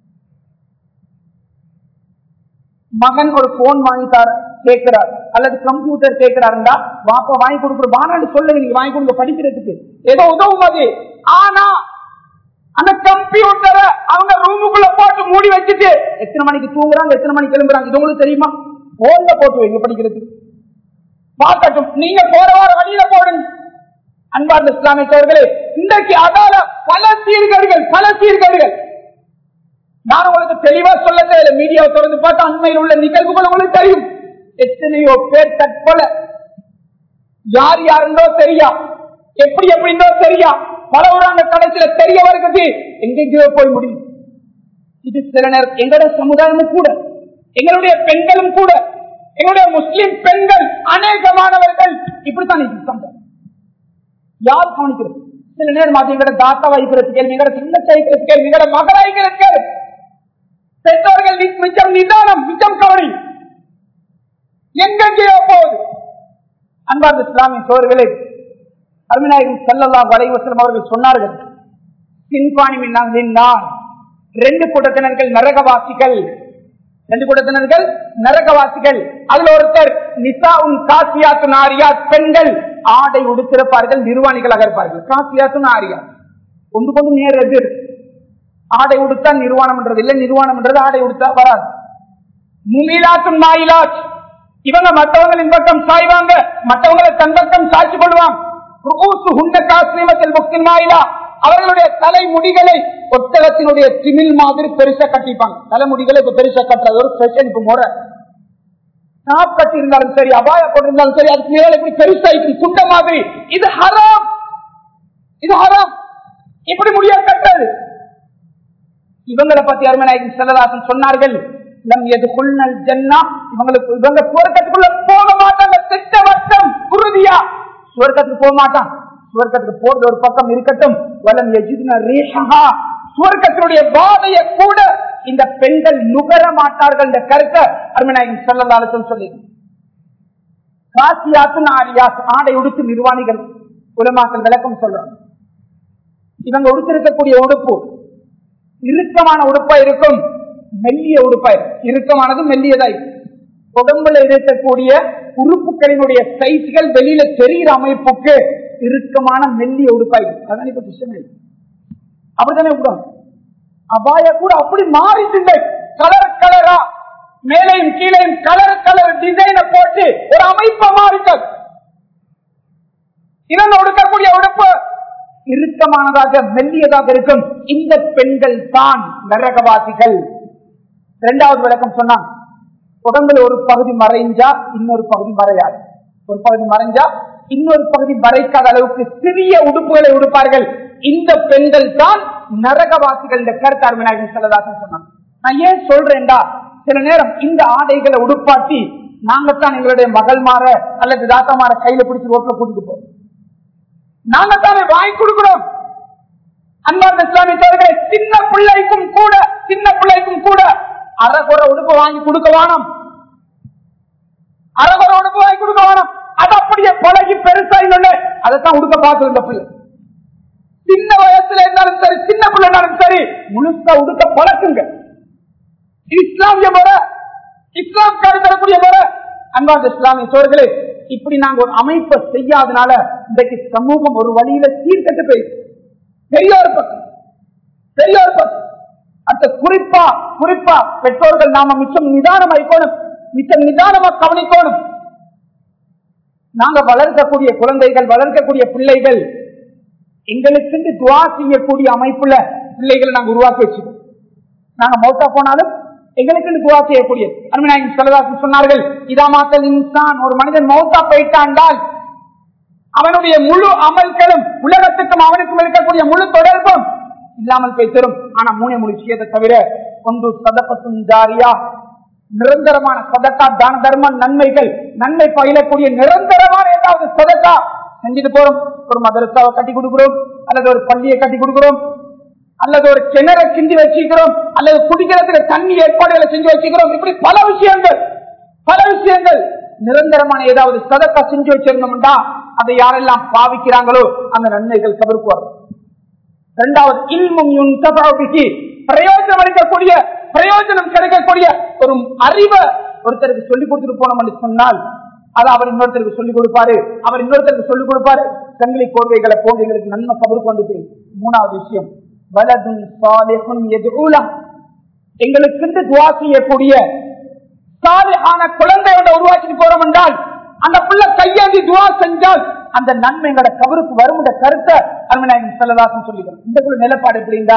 மகன் ஒரு போன் வாங்கி தர கேட்கிறார் அல்லது கம்ப்யூட்டர் கேட்கிறாருண்டா வாப்பா வாங்கி கொடுக்குற வானான்னு சொல்லுங்க நீங்க வாங்கி கொடுங்க படிக்கிறதுக்கு ஏதோ உதவும் அது ஆனா அந்த கம்ப்யூட்டரை அவங்க ரூமுக்குள்ள போட்டு மூடி வச்சுட்டு எத்தனை மணிக்கு தூங்குறாங்க எத்தனை மணிக்கு கிளம்புறாங்க இது உங்களுக்கு தெரியுமா போன்ல போட்டு வைங்க படிக்கிறதுக்கு பார்க்கட்டும் நீங்க போற வார வழியில போடுங்க அன்பார்ந்த இஸ்லாமிய சோர்களே இன்றைக்கு அதால பல சீர்கேடுகள் பல சீர்கேடுகள் நான் உங்களுக்கு தெளிவா சொல்ல தேவையில்லை மீடியாவை தொடர்ந்து பார்த்தா அண்மையில் உள்ள நிகழ்வுகள் உங்களுக்கு தெரியும் எத்தனையோ பேர் தற்கொலை யார் யாருந்தோ தெரியா எப்படி எப்படிந்தோ தெரியா பலவராங்க கடைசியில தெரிய வருகிறது எங்கெங்கயோ போய் முடியும் இது சில நேரம் எங்களுடைய சமுதாயமும் கூட எங்களுடைய பெண்களும் கூட எங்களுடைய முஸ்லிம் பெண்கள் அநேகமானவர்கள் இப்படித்தான் சமுதாயம் யார் கவனிக்கிறது சில நேரம் அது எங்களோட தாத்தா வைக்கிறது கேள்வி எங்களோட சின்ன சைக்கிறது கேள்வி எங்களோட மகள் வைக்கிறது கேள்வி பெற்றோர்கள் மிச்சம் நிதானம் மிச்சம் கவனி எங்கெங்கேயோ போகுது அன்பார்ந்த இஸ்லாமிய சோர்களே அருமிநாயகம் செல்லல்லா வலைவசலம் அவர்கள் சொன்னார்கள் சின்பாணி மின்னான் ரெண்டு கூட்டத்தினர்கள் நரகவாசிகள் ரெண்டு கூட்டத்தினர்கள் நரகவாசிகள் அதுல ஒருத்தர் நிசாவும் காசியாத்து நாரியா பெண்கள் ஆடை உடுத்திருப்பார்கள் நிர்வாணிகளாக இருப்பார்கள் காசியாத்து நாரியா ஒன்று கொண்டு நேர் எதிர் ஆடை உடுத்தா நிர்வாணம் என்றது இல்லை நிர்வாணம் என்றது ஆடை உடுத்தா வராது முமிலாத்தும் நாயிலாத் இவங்க மற்றவங்களின் பக்கம் சாய்வாங்க மற்றவங்களை தன் பக்கம் சாய்ச்சி கொள்வாங்க அவர்களுடைய தலைமுடிகளை ஒட்டகத்தினுடைய திமில் மாதிரி பெருசா கட்டிப்பாங்க தலைமுடிகளை இப்ப பெருசா கட்டுறது ஒரு ஃபேஷனுக்கு முறை டாப் கட்டி இருந்தாலும் சரி அபாய போட்டிருந்தாலும் சரி அதுக்கு மேல இப்படி பெருசா இப்படி துண்ட மாதிரி இது ஹராம் இது ஹராம் இப்படி முடிய கட்டது இவங்களை பத்தி அருமநாயகன் செல்லதாசன் சொன்னார்கள் நம் எது கொள்ளல் ஜன்னா இவங்களுக்கு இவங்க சுவர்க்கத்துக்குள்ள போக மாட்டாங்க திட்டவட்டம் உறுதியா சுவர்க்கத்துக்கு போக மாட்டான் சுவர்க்கத்துக்கு போறது ஒரு பக்கம் இருக்கட்டும் வலம் எஜித்ன ரேஷகா சுவர்க்கத்தினுடைய பாதைய கூட இந்த பெண்கள் நுகர மாட்டார்கள் என்ற கருத்தை அருமநாயகன் செல்லதாசன் சொல்லி காசியாத்து நாரியாஸ் ஆடை உடுத்து நிர்வாணிகள் உலமாக்கள் விளக்கம் சொல்றாங்க இவங்க உடுத்திருக்கக்கூடிய உடுப்பு இறுக்கமான உடுப்பா இருக்கும் மெல்லிய உடுப்பா இருக்கும் இறுக்கமானது மெல்லியதாய் உடம்புல இருக்கக்கூடிய உறுப்புகளினுடைய சைஸ்கள் வெளியில தெரிகிற அமைப்புக்கு இறுக்கமான மெல்லிய உடுப்பாய் அதான் இப்ப விஷயம் அப்படித்தானே விடும் அபாய கூட அப்படி மாறிட்டு கலர் கலரா மேலையும் கீழையும் கலர் கலர் டிசைனை போட்டு ஒரு அமைப்பை மாறிட்டது இவங்க உடுக்கக்கூடிய உடுப்பு இறுக்கமானதாக மெல்லியதாக இருக்கும் இந்த பெண்கள் தான் நரகவாசிகள் இரண்டாவது விளக்கம் சொன்னான் உடம்புல ஒரு பகுதி மறைஞ்சா இன்னொரு பகுதி மறையாது ஒரு பகுதி மறைஞ்சா இன்னொரு பகுதி மறைக்காத அளவுக்கு சிறிய உடுப்புகளை உடுப்பார்கள் இந்த பெண்கள் தான் நரகவாசிகள் இந்த கருத்தார் விநாயகன் செல்லதாசன் சொன்னான் நான் ஏன் சொல்றேன்டா சில நேரம் இந்த ஆடைகளை உடுப்பாட்டி நாங்கத்தான் எங்களுடைய மகள் மாற அல்லது தாத்தா மாற கையில பிடிச்சி ரோட்ல கூட்டிட்டு போறோம் நாங்க தானே வாங்கி கொடுக்கிறோம் அன்பார்ந்த இஸ்லாமிய சின்ன பிள்ளைக்கும் கூட சின்ன பிள்ளைக்கும் கூட அறகுற உடுப்பு வாங்கி கொடுக்க வேணும் அறகுற உடுப்பு வாங்கி கொடுக்க வேணும் அது அப்படியே பழகி பெருசா இல்லை அதைத்தான் உடுக்க பார்க்குது இந்த பிள்ளை சின்ன வயசுல இருந்தாலும் சரி சின்ன பிள்ளை இருந்தாலும் சரி முழுசா உடுக்க பழக்குங்க இஸ்லாமிய முறை இஸ்லாம் தரக்கூடிய முறை அன்பார்ந்த இஸ்லாமிய சோர்களே இப்படி நாங்க ஒரு அமைப்பை செய்யாதனால இன்றைக்கு சமூகம் ஒரு வழியில சீர்கட்டு போயிடுச்சு பெரிய ஒரு பக்கம் பெரிய ஒரு பக்கம் அந்த குறிப்பா குறிப்பா பெற்றோர்கள் நாம மிச்சம் நிதானம் இருக்கணும் மிச்சம் நிதானமா கவனிக்கணும் நாங்க வளர்க்கக்கூடிய குழந்தைகள் வளர்க்கக்கூடிய பிள்ளைகள் எங்களுக்கு துவா செய்யக்கூடிய அமைப்புல பிள்ளைகளை நாங்க உருவாக்கி வச்சுக்கோம் நாங்க மௌத்தா போனாலும் எங்களுக்கு துவா செய்யக்கூடிய அருமைநாயகம் செலவாசி சொன்னார்கள் இதாமாத்தல் இன்சான் ஒரு மனிதன் மௌத்தா போயிட்டாண்டால் அவனுடைய முழு அமல்களும் உலகத்துக்கும் அவனுக்கும் இருக்கக்கூடிய முழு தொடர்பும் இல்லாமல் போய் தரும் ஆனா மூணே மூணு விஷயத்தை தவிர ஒன்று சதப்பத்தும் ஜாரியா நிரந்தரமான சதக்கா தான தர்ம நன்மைகள் நன்மை பயிலக்கூடிய நிரந்தரமான ஏதாவது சதக்கா செஞ்சுட்டு போறோம் ஒரு மதரசாவை கட்டி கொடுக்கிறோம் அல்லது ஒரு பள்ளியை கட்டி கொடுக்கிறோம் அல்லது ஒரு கிணறை கிண்டி வச்சுக்கிறோம் அல்லது குடிக்கிறதுக்கு தண்ணி ஏற்பாடுகளை செஞ்சு வச்சுக்கிறோம் இப்படி பல விஷயங்கள் பல விஷயங்கள் நிரந்தரமான ஏதாவது சதக்கா செஞ்சு வச்சிருந்தோம்டா அதை யாரெல்லாம் பாவிக்கிறாங்களோ அந்த நன்மைகள் கவருக்கு வரும் இரண்டாவது இல்மும் பிரயோஜனம் அளிக்கக்கூடிய பிரயோஜனம் கிடைக்கக்கூடிய ஒரு அறிவை ஒருத்தருக்கு சொல்லிக் கொடுத்துட்டு போனோம் என்று சொன்னால் அது அவர் இன்னொருத்தருக்கு சொல்லிக் கொடுப்பாரு அவர் இன்னொருத்தருக்கு சொல்லிக் கொடுப்பாரு சங்கிலி கோர்வைகளை போன்று எங்களுக்கு நன்மை கபருக்கு வந்துட்டு மூணாவது விஷயம் வலதும் சாலிஹும் எதுலாம் எங்களுக்கு துவா செய்யக்கூடிய சாலிஹான குழந்தையோட உருவாக்கிட்டு போறோம் என்றால் அந்த பிள்ளை கையாண்டி துவா செஞ்சால் அந்த நன்மை எங்களோட கபருக்கு வரும் கருத்தை அருமநாயகன் செல்லதாசன் சொல்லிக்கிறோம் இந்த குழு நிலப்பாடு எப்படின்னா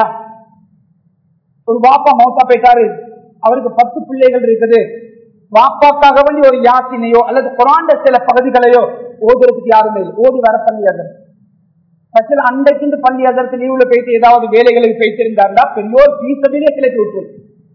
ஒரு வாப்பா மௌத்தா போயிட்டாரு அவருக்கு பத்து பிள்ளைகள் இருக்குது வாப்பாக்காக வேண்டி ஒரு யாசினையோ அல்லது குராண்ட சில பகுதிகளையோ ஓதுறதுக்கு யாருமே இல்லை ஓடி வர பள்ளியாதர் பட்சத்தில் அன்றைக்கு பள்ளியாதருக்கு லீவுல போயிட்டு ஏதாவது வேலைகளுக்கு போயிட்டு இருந்தாருந்தா பெரியோர் பீசபிலே கிளப்பி விட்டுரும்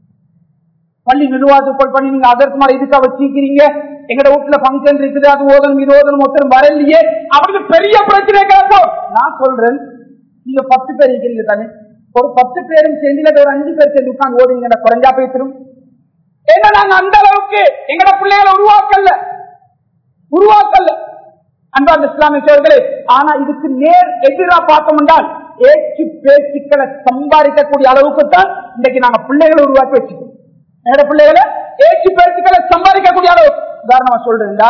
பள்ளி நிர்வாகத்துக்குள் பண்ணி நீங்க அதற்கு மாதிரி இதுக்கு வச்சிருக்கிறீங்க எங்கட வீட்டுல பங்கன் இருக்குது அது ஓதணும் இது ஓதணும் ஒருத்தர் வரலையே அப்படின்னு பெரிய பிரச்சனை கேட்போம் நான் சொல்றேன் நீங்க பத்து பேர் இருக்கிறீங்க தானே ஒரு பத்து பேரும் சேர்ந்து ஒரு அஞ்சு பேர் சேர்ந்து உட்காந்து ஓதுங்க குறைஞ்சா போயிட்டுரும் ஏன்னா நாங்க அந்த அளவுக்கு எங்கட பிள்ளைகளை உருவாக்கல உருவாக்கல அன்பார்ந்த இஸ்லாமிய சோழர்களே ஆனா இதுக்கு நேர் எதிரா பார்த்தோம் என்றால் ஏச்சு பேச்சுக்களை சம்பாதிக்கக்கூடிய அளவுக்கு தான் இன்றைக்கு நாங்க பிள்ளைகளை உருவாக்கி வச்சுக்கோம் என்னோட பிள்ளைகளை ஏச்சு பேச்சுக்களை சம்பாதிக்கக்கூடிய அளவு உதாரணமா சொல்றேன்டா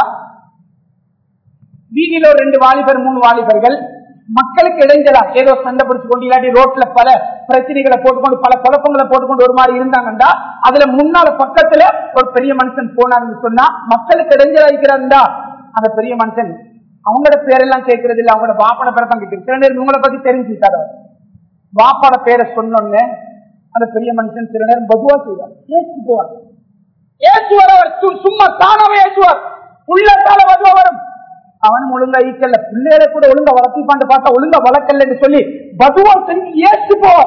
வீதியில ஒரு ரெண்டு வாலிபர் மூணு வாலிபர்கள் மக்களுக்கு இடைஞ்சலா ஏதோ சண்டை பிடிச்சு கொண்டு இல்லாட்டி ரோட்ல பல பிரச்சனைகளை போட்டுக்கொண்டு பல குழப்பங்களை போட்டுக்கொண்டு ஒரு மாதிரி இருந்தாங்கண்டா அதுல முன்னால பக்கத்துல ஒரு பெரிய மனுஷன் போனாருன்னு சொன்னா மக்களுக்கு இடைஞ்சலா இருக்கிறாருந்தா அந்த பெரிய மனுஷன் அவங்களோட பேரெல்லாம் கேட்கறது இல்ல அவங்களோட பாப்பாட பேரை தான் கேட்கறது சில நேரம் இவங்களை பத்தி தெரிஞ்சுக்கிட்டாரு அவர். பாப்பாட பேரை சொன்னோன்னு அந்த பெரிய மனுஷன் சில நேரம் பதுவா செய்வார் ஏசி போவார் ஏசுவார் அவர் சு- சும்மா தானாவே ஏசுவார் உள்ளத்தால பதுவா வரும் அவனும் ஒழுங்கா ஈக்கல்ல பிள்ளைகளை கூட ஒழுங்கா வளர்த்திப்பாண்டு பார்த்தா ஒழுங்கா வளர்க்கலன்னு சொல்லி பதுவா செஞ்சு ஏசி போவார்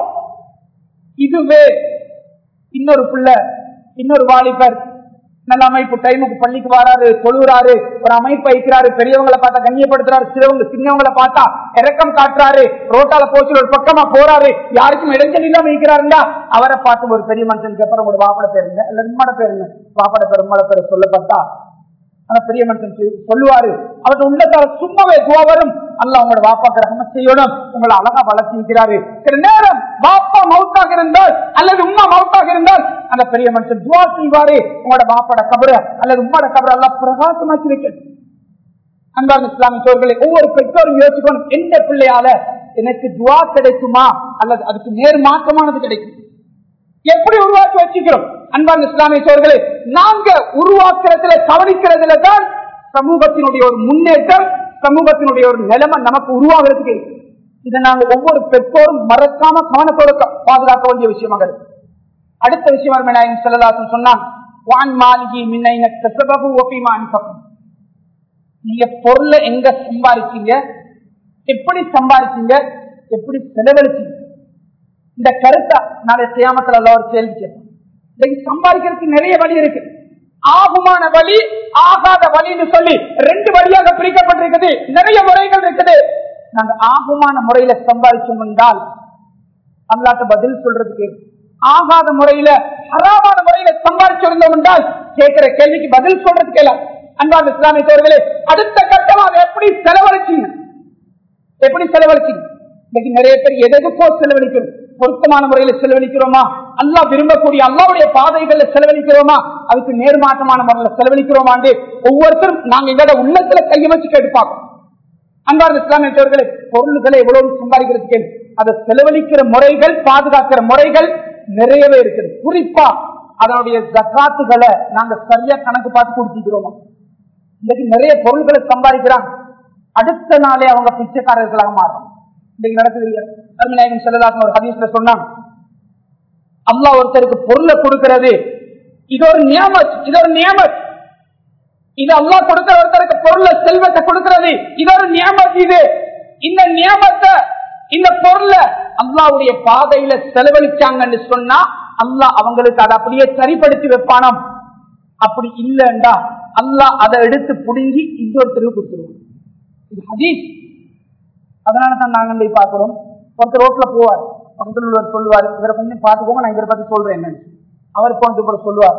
இதுவே இன்னொரு பிள்ளை இன்னொரு வாலிபர் நல்ல அமைப்பு டைமுக்கு பள்ளிக்கு வராரு தொழுகிறாரு ஒரு அமைப்பு வைக்கிறாரு பெரியவங்களை பார்த்தா கண்ணியப்படுத்துறாரு சிறவங்க சின்னவங்களை பார்த்தா இறக்கம் காட்டுறாரு ரோட்டால போச்சு ஒரு பக்கமா போறாரு யாருக்கும் இடைஞ்சல் இல்லாம வைக்கிறாருண்டா அவரை பார்த்து ஒரு பெரிய மனுஷனுக்கு அப்புறம் ஒரு வாப்பட பேருங்க இல்ல உம்மட பேருங்க வாப்பட பேர் உம்மட பேரை சொல்லப்பட்டா அந்த பெரிய மனுஷன் சொல்~ சொல்லுவாரு அவர்கிட்ட உள்ளத்தால சும்மாவே துவா வரும் அல்ல உங்களோட வாப்பாக்கு ரஹமத் செய்யணும் உங்களை அழகா வளர்த்திருக்கிறாரு சில நேரம் பாப்பா மவுத்தாக இருந்தால் அல்லது உம்மா மவுத்தாக இருந்தால் அந்த பெரிய மனுஷன் துவா செய்வாரு உங்களோட பாப்பாட கபர அல்லது உம்மோட கபர எல்லாம் பிரகாசமாக்கி வைக்கணும் அன்பார்ந்த இஸ்லாமிய சோழர்களை ஒவ்வொரு பெற்றோரும் யோசிக்கணும் எந்த பிள்ளையால எனக்கு துவா கிடைக்குமா அல்லது அதுக்கு நேர் மாற்றமானது கிடைக்கும் எப்படி உருவாக்கி வச்சுக்கிறோம் அன்பார்ந்த இஸ்லாமிய சோழர்களே நாங்க உருவாக்குறதுல கவனிக்கிறதுல தான் சமூகத்தினுடைய ஒரு முன்னேற்றம் சமூகத்தினுடைய ஒரு நிலைமை நமக்கு உருவாகிறதுக்கு இருக்கு. இதை நாங்க ஒவ்வொரு பெற்றோரும் மறக்காம கவனத்தோட க- பாதுகாக்க வேண்டிய விஷயமாக இருக்கு அடுத்த விஷயம் நாயகம் செல்லலாசன் சொன்னான் வான் மாளிகை மின்ன கசபகு ஒப்பிமா அனுப்பக்கும் நீங்க பொருளை எங்க சம்பாதிச்சீங்க எப்படி சம்பாதிச்சீங்க எப்படி செலவழிச்சீங்க இந்த கருத்தை நாளை செய்யாமத்தில் எல்லாம் ஒரு கேள்வி கேட்போம் இன்னைக்கு சம்பாதிக்கிறதுக்கு நிறைய வழி இருக்கு ஆகுமான வழி ஆகாத வழின்னு சொல்லி ரெண்டு வழியாக பிரிக்கப்பட்டிருக்குது நிறைய முறைகள் இருக்குது நாங்க ஆகுமான முறையில சம்பாதிச்சோம் என்றால் அல்லாட்ட பதில் சொல்றதுக்கு ஆகாத முறையில ஹராமான முறையில சம்பாதிச்சிருந்தோம் என்றால் கேட்கிற கேள்விக்கு பதில் சொல்றதுக்கு இல்ல அன்பான இஸ்லாமிய தோழர்களே அடுத்த கட்டமாக எப்படி செலவழிச்சீங்க எப்படி செலவழிச்சீங்க இன்னைக்கு நிறைய பேர் எதுக்கோ செலவழிக்கிறோம் பொருத்தமான முறையில செலவழிக்கிறோமா அல்லாஹ் விரும்பக்கூடிய அல்லாவுடைய பாதைகள்ல செலவழிக்கிறோமா அதுக்கு நேர்மாற்றமான முறையில செலவழிக்கிறோமாண்டு ஒவ்வொருத்தரும் நாங்க எங்களோட உள்ளத்துல கையை வச்சு கேட்டு பார்க்கணும் அன்பார்ந்த இஸ்லாமியர்களே பொருள்களை எவ்வளவு சம்பாதிக்கிறதுக்கு அதை செலவழிக்கிற முறைகள் பாதுகாக்கிற முறைகள் நிறையவே இருக்குது குறிப்பா அதனுடைய ஜக்காத்துகளை நாங்க சரியா கணக்கு பார்த்து கொடுத்துக்கிறோமா இன்னைக்கு நிறைய பொருள்களை சம்பாதிக்கிறாங்க அடுத்த நாளே அவங்க பிச்சைக்காரர்களாக மாறும் இன்னைக்கு நடக்குது இல்லையா அருமைநாயகம் செல்லதாசன் ஒரு ஹதீஸ்ல சொன்னாங்க அல்லாஹ் ஒருத்தருக்கு பொருளை கொடுக்கிறது இது ஒரு நியமத் இது ஒரு நியமத் இது அல்லாஹ் கொடுக்கிற ஒருத்தருக்கு பொருளை செல்வத்தை கொடுக்கிறது இது ஒரு நியமத் இது இந்த நியமத்தை இந்த பொருளை அல்லாவுடைய பாதையில செலவழிச்சாங்கன்னு சொன்னா அல்லாஹ் அவங்களுக்கு அதை அப்படியே சரிப்படுத்தி வைப்பானாம் அப்படி இல்லைண்டா அல்லாஹ் அதை எடுத்து புடுங்கி இன்னொருத்தருக்கு கொடுத்துருவோம் இது ஹதீஸ் அதனால தான் நாங்க இதை பார்க்கிறோம் ஒருத்தர் ரோட்ல போவார் பக்கத்தில் உள்ளவர் சொல்லுவார் இவரை கொஞ்சம் பார்த்துக்கோங்க நான் இவரை பத்தி சொல்றேன் என்னன்னு அவர் போனது கூட சொல்லுவார்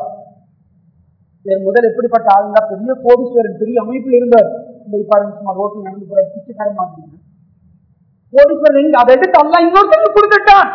இவர் முதல் எப்படிப்பட்ட ஆளுங்க பெரிய கோடீஸ்வரன் பெரிய அமைப்பில் இருந்தார் இந்த பாருங்க சும்மா ரோட்டில் நடந்து போற பிச்சைக்கார மாட்டீங்க கோடீஸ்வரன் எங்க அதை எடுத்து அல்லா இன்னொருத்தருக்கு கொடுத்துட்டான்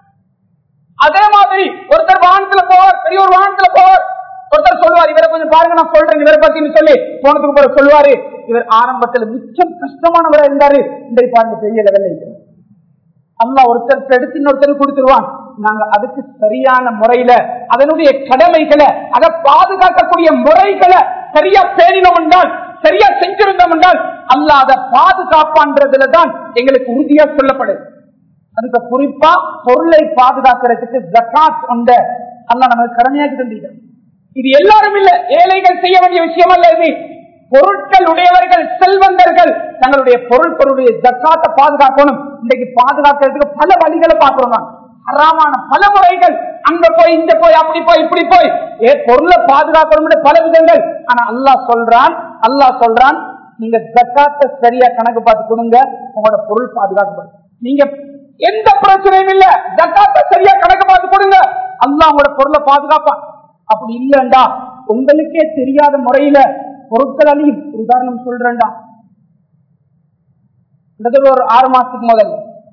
அதே மாதிரி ஒருத்தர் வாகனத்துல போவார் பெரிய ஒரு வாகனத்துல போவார் ஒருத்தர் சொல்லுவார் இவரை கொஞ்சம் பாருங்க நான் சொல்றேன் இவரை பத்தின்னு சொல்லி போனதுக்கு போற சொல்லுவாரு இவர் ஆரம்பத்துல மிச்சம் கஷ்டமானவரா இருந்தாரு இந்த பாருங்க பெரிய லெவல்ல இருக்கிறார் அல்லா ஒருத்தருக்கு எடுத்து இன்னொருத்தருக்கு கொடுத்துருவான் நாங்க அதுக்கு சரியான முறையில அதனுடைய கடமைகளை அதை பாதுகாக்கக்கூடிய முறைகளை சரியா பேணினோம் என்றால் சரியா செஞ்சிருந்தோம் என்றால் அல்ல அதை பாதுகாப்பான்றதுல தான் எங்களுக்கு உறுதியா சொல்லப்படுது அதுக்கு குறிப்பா பொருளை பாதுகாக்கிறதுக்கு ஜக்காத் கொண்ட அல்ல நமக்கு கடமையாக்கி தந்திருக்கிறது இது எல்லாரும் இல்ல ஏழைகள் செய்ய வேண்டிய விஷயம் அல்ல இது பொருட்கள் உடையவர்கள் செல்வந்தர்கள் தங்களுடைய பொருட்களுடைய ஜக்காத்தை பாதுகாக்கணும் இன்னைக்கு பாதுகாக்கிறதுக்கு பல வழிகளை பார்க்கிறோம் நான் ஹராமான பல முறைகள் அங்க போய் இங்க போய் அப்படி போய் இப்படி போய் ஏ பொருளை பாதுகாக்கணும் பல விதங்கள் ஆனா அல்லாஹ் சொல்றான் அல்லாஹ் சொல்றான் நீங்க ஜக்காத்தை சரியா கணக்கு பார்த்து கொடுங்க உங்களோட பொருள் பாதுகாக்கப்படும் நீங்க எந்த பிரச்சனையும் இல்ல ஜக்காத்தை சரியா கணக்கு பார்த்து கொடுங்க அல்லாஹ் உங்களோட பொருளை பாதுகாப்பான் அப்படி இல்லண்டா உங்களுக்கே தெரியாத முறையில பொருட்கள் அழியும் ஒரு உதாரணம் சொல்றேன்டா கிட்டத்தட்ட ஒரு ஆறு மாசத்துக்கு முதல்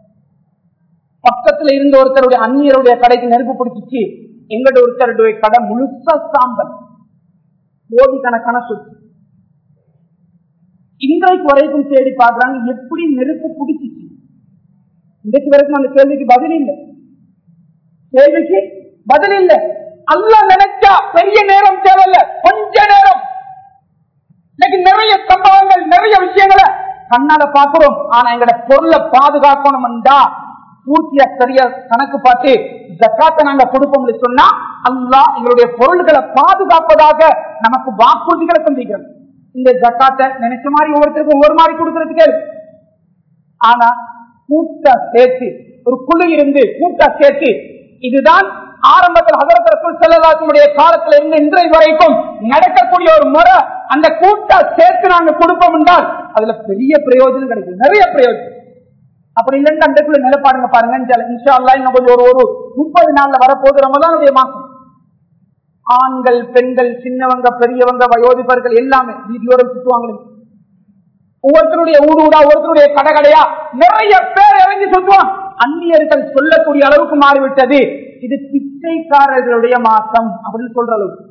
பக்கத்துல இருந்த ஒருத்தருடைய அந்நியருடைய கடைக்கு நெருப்பு பிடிச்சிச்சு எங்கட ஒருத்தருடைய கடை முழுசா சாம்பல் கோடிக்கணக்கான சொத்து இன்றைக்கு வரைக்கும் தேடி பார்க்கறாங்க எப்படி நெருப்பு பிடிச்சிச்சு இன்றைக்கு வரைக்கும் அந்த கேள்விக்கு பதில் இல்லை கேள்விக்கு பதில் இல்லை அல்ல நினைச்சா பெரிய நேரம் தேவையில்ல கொஞ்ச நேரம் இன்னைக்கு நிறைய சம்பவங்கள் நிறைய விஷயங்களை கண்ணால பாக்குறோம் ஆனா எங்கட பொருளை பாதுகாக்கணும்டா பூர்த்தியா சரியா கணக்கு பார்த்து ஜக்காத்தை நாங்க கொடுப்போம்னு சொன்னா அல்லாஹ் எங்களுடைய பொருள்களை பாதுகாப்பதாக நமக்கு வாக்குறுதிகளை சந்திக்கிறோம் இந்த ஜக்காத்தை நினைச்ச மாதிரி ஒவ்வொருத்தருக்கும் ஒவ்வொரு மாதிரி கொடுக்கறதுக்கு இருக்கு. ஆனா கூட்டா சேர்த்து ஒரு குழு இருந்து கூட்டா சேர்த்து இதுதான் ஆரம்பத்தில் ஹதரத்தில் செல்லலாசனுடைய காலத்துல இருந்து இன்றைய வரைக்கும் நடக்கக்கூடிய ஒரு முறை அந்த கூட்டா சேர்த்து நாங்க கொடுப்போம் என்றால் அதுல பெரிய பிரயோஜனம் கிடைக்கும் நிறைய பிரயோஜனம் அப்படி இல்லைன்னு அன்றைக்குள்ள நிலப்பாடுங்க பாருங்க இன்ஷா- இன்ஷா அல்லாஹ் இன்னும் கொஞ்சம் ஒரு ஒரு முப்பது நாள்ல வரப்போது ரமதானுடைய மாசம் ஆண்கள் பெண்கள் சின்னவங்க பெரியவங்க வயோதிபர்கள் எல்லாமே வீதியோரம் சுற்றுவாங்க ஒவ்வொருத்தருடைய ஊடு ஊடா ஒருத்தருடைய கடகடையா நிறைய பேர் இறங்கி சுற்றுவான் அந்நியர்கள் சொல்லக்கூடிய அளவுக்கு மாறிவிட்டது இது பிச்சைக்காரர்களுடைய மாசம் அப்படின்னு சொல்ற அளவுக்கு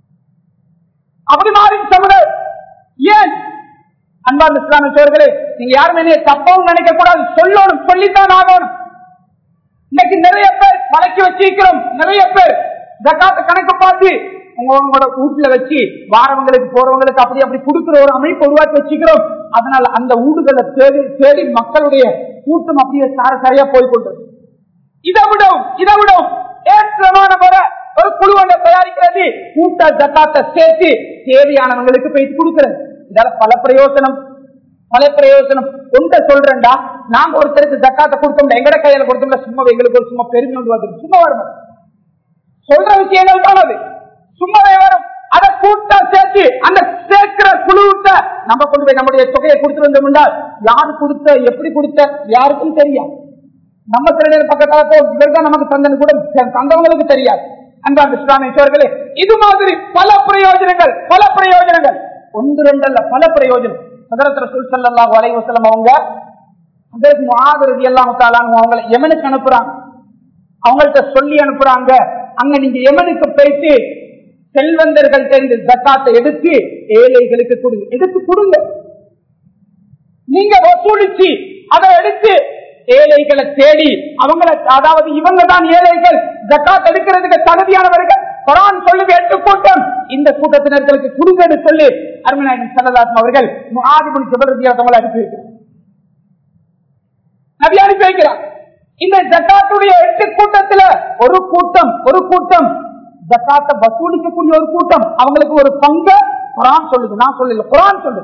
அப்படி மாறி சமுதாயம் ஏன் அன்பார்ந்த இஸ்லாமிய சோழர்களே நீங்க யாரும் என்னைய தப்பவும் நினைக்க கூடாது சொல்லணும் சொல்லித்தான் ஆகணும் இன்னைக்கு நிறைய பேர் பழக்கி வச்சிருக்கிறோம் நிறைய பேர் ஜக்காத்த கணக்கு பார்த்து உங்க உங்களோட வீட்டுல வச்சு வாரவங்களுக்கு போறவங்களுக்கு அப்படி அப்படி கொடுக்கிற ஒரு அமைப்பு உருவாக்கி வச்சுக்கிறோம் அதனால அந்த ஊடுகளை தேடி தேடி மக்களுடைய கூட்டம் அப்படியே சார சரியா போய்கொண்டது இதை விடவும் இதை விடவும் ஏற்றமான முறை ஒரு குழு ஒன்றை தயாரிக்கிறது கூட்ட ஜக்காத்தை சேர்த்து தேவையானவங்களுக்கு போய் கொடுக்கிறது இதால பல பிரயோசனம் பல பிரயோசனம் ஒன்றை சொல்றேன்டா நாங்க ஒருத்தருக்கு ஜக்காத்தை கொடுத்தோம் எங்கட கையில கொடுத்தோம்ல சும்மா எங்களுக்கு ஒரு சும்மா பெருமை ஒன்று வருது சும்மா வரும் சொல்ற விஷயங்கள் தான் அது சும்மாவே வரும் அதை கூட்டா சேர்த்து அந்த சேர்க்கிற குழுவிட்ட நம்ம கொண்டு போய் நம்முடைய தொகையை கொடுத்து வந்தோம் என்றால் யாரு கொடுத்த எப்படி கொடுத்த யாருக்கும் தெரியாது நம்ம சில நேரம் பக்கத்தால போ இவர் தான் நமக்கு தந்தன்னு கூட தந்தவங்களுக்கு தெரியாது அன்பான இஸ்லாமியர்களே இது மாதிரி பல பிரயோஜனங்கள் பல பிரயோஜனங்கள் ஒன்று ரெண்டு அல்ல பல பிரயோஜனம் சதரத்திர சுல்சல்லாஹு அலைஹி வஸல்லம் அவங்க அதற்கு முஆதரதி எல்லாம் அவங்களை எமனுக்கு அனுப்புறாங்க அவங்கள்ட்ட சொல்லி அனுப்புறாங்க அங்க நீங்க எமனுக்கு போயிட்டு செல்வந்தர்கள் இருந்து ஜக்காத்தை எடுத்து ஏழைகளுக்கு கொடுங்க எடுத்து கொடுங்க நீங்க வசூலிச்சு அதை எடுத்து ஏழைகளை தேடி அவங்கள அதாவது இவங்க தான் ஏழைகள் ஜக்காத் எடுக்கிறதுக்கு தகுதியானவர்கள் குரான் சொல்லுங்க எட்டு கூட்டம் இந்த கூட்டத்தினர்களுக்கு குடுங்கன்னு சொல்லி அருமநாயகன் சல்லதாத்மா அவர்கள் ஆதிபுரி ஜபரதியா அவங்களை அனுப்பி வைக்கிறார் நபி அனுப்பி வைக்கிறார் இந்த ஜக்காத்துடைய எட்டு கூட்டத்துல ஒரு கூட்டம் ஒரு கூட்டம் ஜக்காத்தை வசூலிக்கக்கூடிய ஒரு கூட்டம் அவங்களுக்கு ஒரு பங்கு குரான் சொல்லுது நான் சொல்லல குரான் சொல்லுது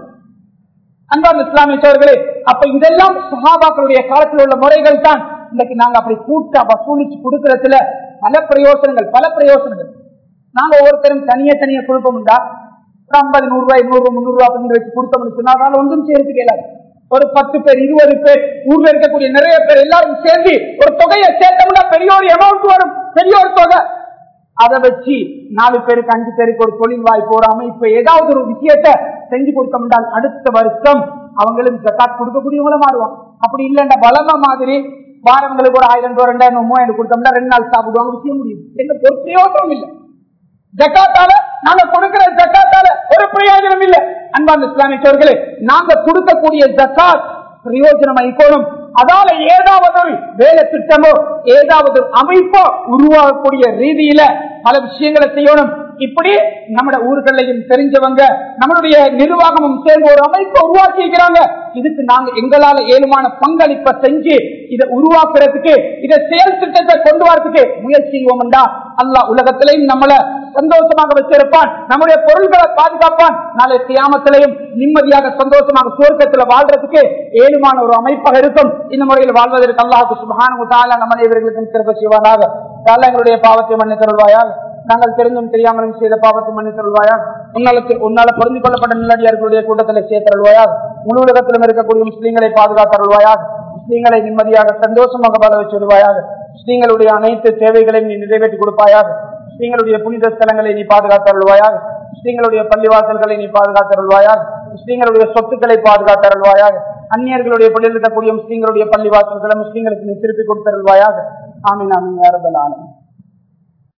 அன்பான இஸ்லாமிய சோழர்களே அப்ப இதெல்லாம் சஹாபாக்களுடைய காலத்தில் உள்ள முறைகள் தான் இன்னைக்கு நாங்க அப்படி கூட்டா வசூலிச்சு கொடுக்கறதுல பல பிரயோசனங்கள் பல பிரயோசனங்கள் நாங்க ஒவ்வொருத்தரும் தனியே தனியே கொடுப்போம்டா ஒரு ஐம்பது நூறு ரூபாய் நூறு முந்நூறு ரூபாய் அப்படின்னு வச்சு கொடுத்தோம்னு சொன்னா அதனால ஒன்றும் சேர்த்து கேளாது ஒரு பத்து பேர் இருபது பேர் ஊர்ல இருக்கக்கூடிய நிறைய பேர் எல்லாரும் சேர்ந்து ஒரு தொகையை சேர்த்தோம்னா பெரிய ஒரு அமௌண்ட் வரும் பெரிய ஒரு தொகை அதை வச்சு நாலு பேருக்கு அஞ்சு பேருக்கு ஒரு தொழில் வாய்ப்பு ஒரு அமைப்பு ஏதாவது ஒரு விஷயத்த செஞ்சு கொடுத்தோம்னால் அடுத்த வருஷம் அவங்களுக்கு ஜக்காத் கொடுக்கக்கூடியவங்கள மாறுவாங்க அப்படி இல்லைன்னா பலமா மாதிரி வாரங்களுக்கு ஒரு ஆயிரம் ரூபாய் ரெண்டாயிரம் மூவாயிரம் கொடுத்தோம்னா ரெண்டு நாள் சாப்பிடுவாங்க விஷயம் முடியும் எந்த ஒரு பிரயோஜனம் இல்லை ஜக்காத்தால நாங்க கொடுக்கிற ஜக்காத்தால ஒரு பிரயோஜனம் இல்லை அன்பான இஸ்லாமிய சோர்களே நாங்க கொடுக்கக்கூடிய ஜக்காத் பிரயோஜனம் ஐக்கோணும் அதால ஏதாவது ஒரு வேலை திட்டமோ ஏதாவது ஒரு அமைப்போ உருவாகக்கூடிய ரீதியில பல விஷயங்களை செய்யணும் இப்படி நம்ம ஊர்களையும் தெரிஞ்சவங்க நம்மளுடைய நிர்வாகமும் சேர்ந்து ஒரு அமைப்பை உருவாக்கி இருக்கிறாங்க இதுக்கு நாங்க எங்களால ஏழுமான பங்களிப்பை செஞ்சு இதை உருவாக்குறதுக்கு இதை செயல் திட்டத்தை கொண்டு வரதுக்கு முயற்சி செய்வோம்டா அல்லா உலகத்திலையும் நம்மள சந்தோஷமாக வச்சிருப்பான் நம்முடைய பொருள்களை பாதுகாப்பான் நாளை கியாமத்திலையும் நிம்மதியாக சந்தோஷமாக சுவர்க்கத்துல வாழ்றதுக்கு ஏழுமான ஒரு அமைப்பாக இருக்கும் இந்த முறையில் வாழ்வதற்கு அல்லாஹுக்கு சுபகான நம்ம இவர்களுக்கு சிறப்பு செய்வானாக எங்களுடைய பாவத்தை மன்னித்தருள்வாயாக நாங்கள் தெரிந்தும் தெரியாமலும் செய்த பாவத்தை மன்னித்தருள்வாயா உன்னாலுக்கு உன்னால பொருந்திக் கொள்ளப்பட்ட நல்லடியார்களுடைய கூட்டத்தில் சேர்த்தருள்வாயாக முழு உலகத்திலும் இருக்கக்கூடிய முஸ்லீம்களை பாதுகாத்தருள்வாயாக முஸ்லீம்களை நிம்மதியாக சந்தோஷமாக வாழ வச்சிருவாயாக முஸ்லீம்களுடைய அனைத்து தேவைகளையும் நீ நிறைவேற்றி கொடுப்பாயாக முஸ்லீம்களுடைய புனித ஸ்தலங்களை நீ பாதுகாத்தருள்வாயாக முஸ்லீம்களுடைய பள்ளிவாசல்களை நீ பாதுகாத்தருள்வாயாக முஸ்லீம்களுடைய சொத்துக்களை பாதுகாத்தருள்வாயாக அந்நியர்களுடைய பள்ளியில் இருக்கக்கூடிய முஸ்லீம்களுடைய பள்ளிவாசல்களை முஸ்லீம்களுக்கு நீ திருப்பி கொடுத்தருள்வாயாக ஆமீன் ஆமீன் யாரபல் ஆலமீன்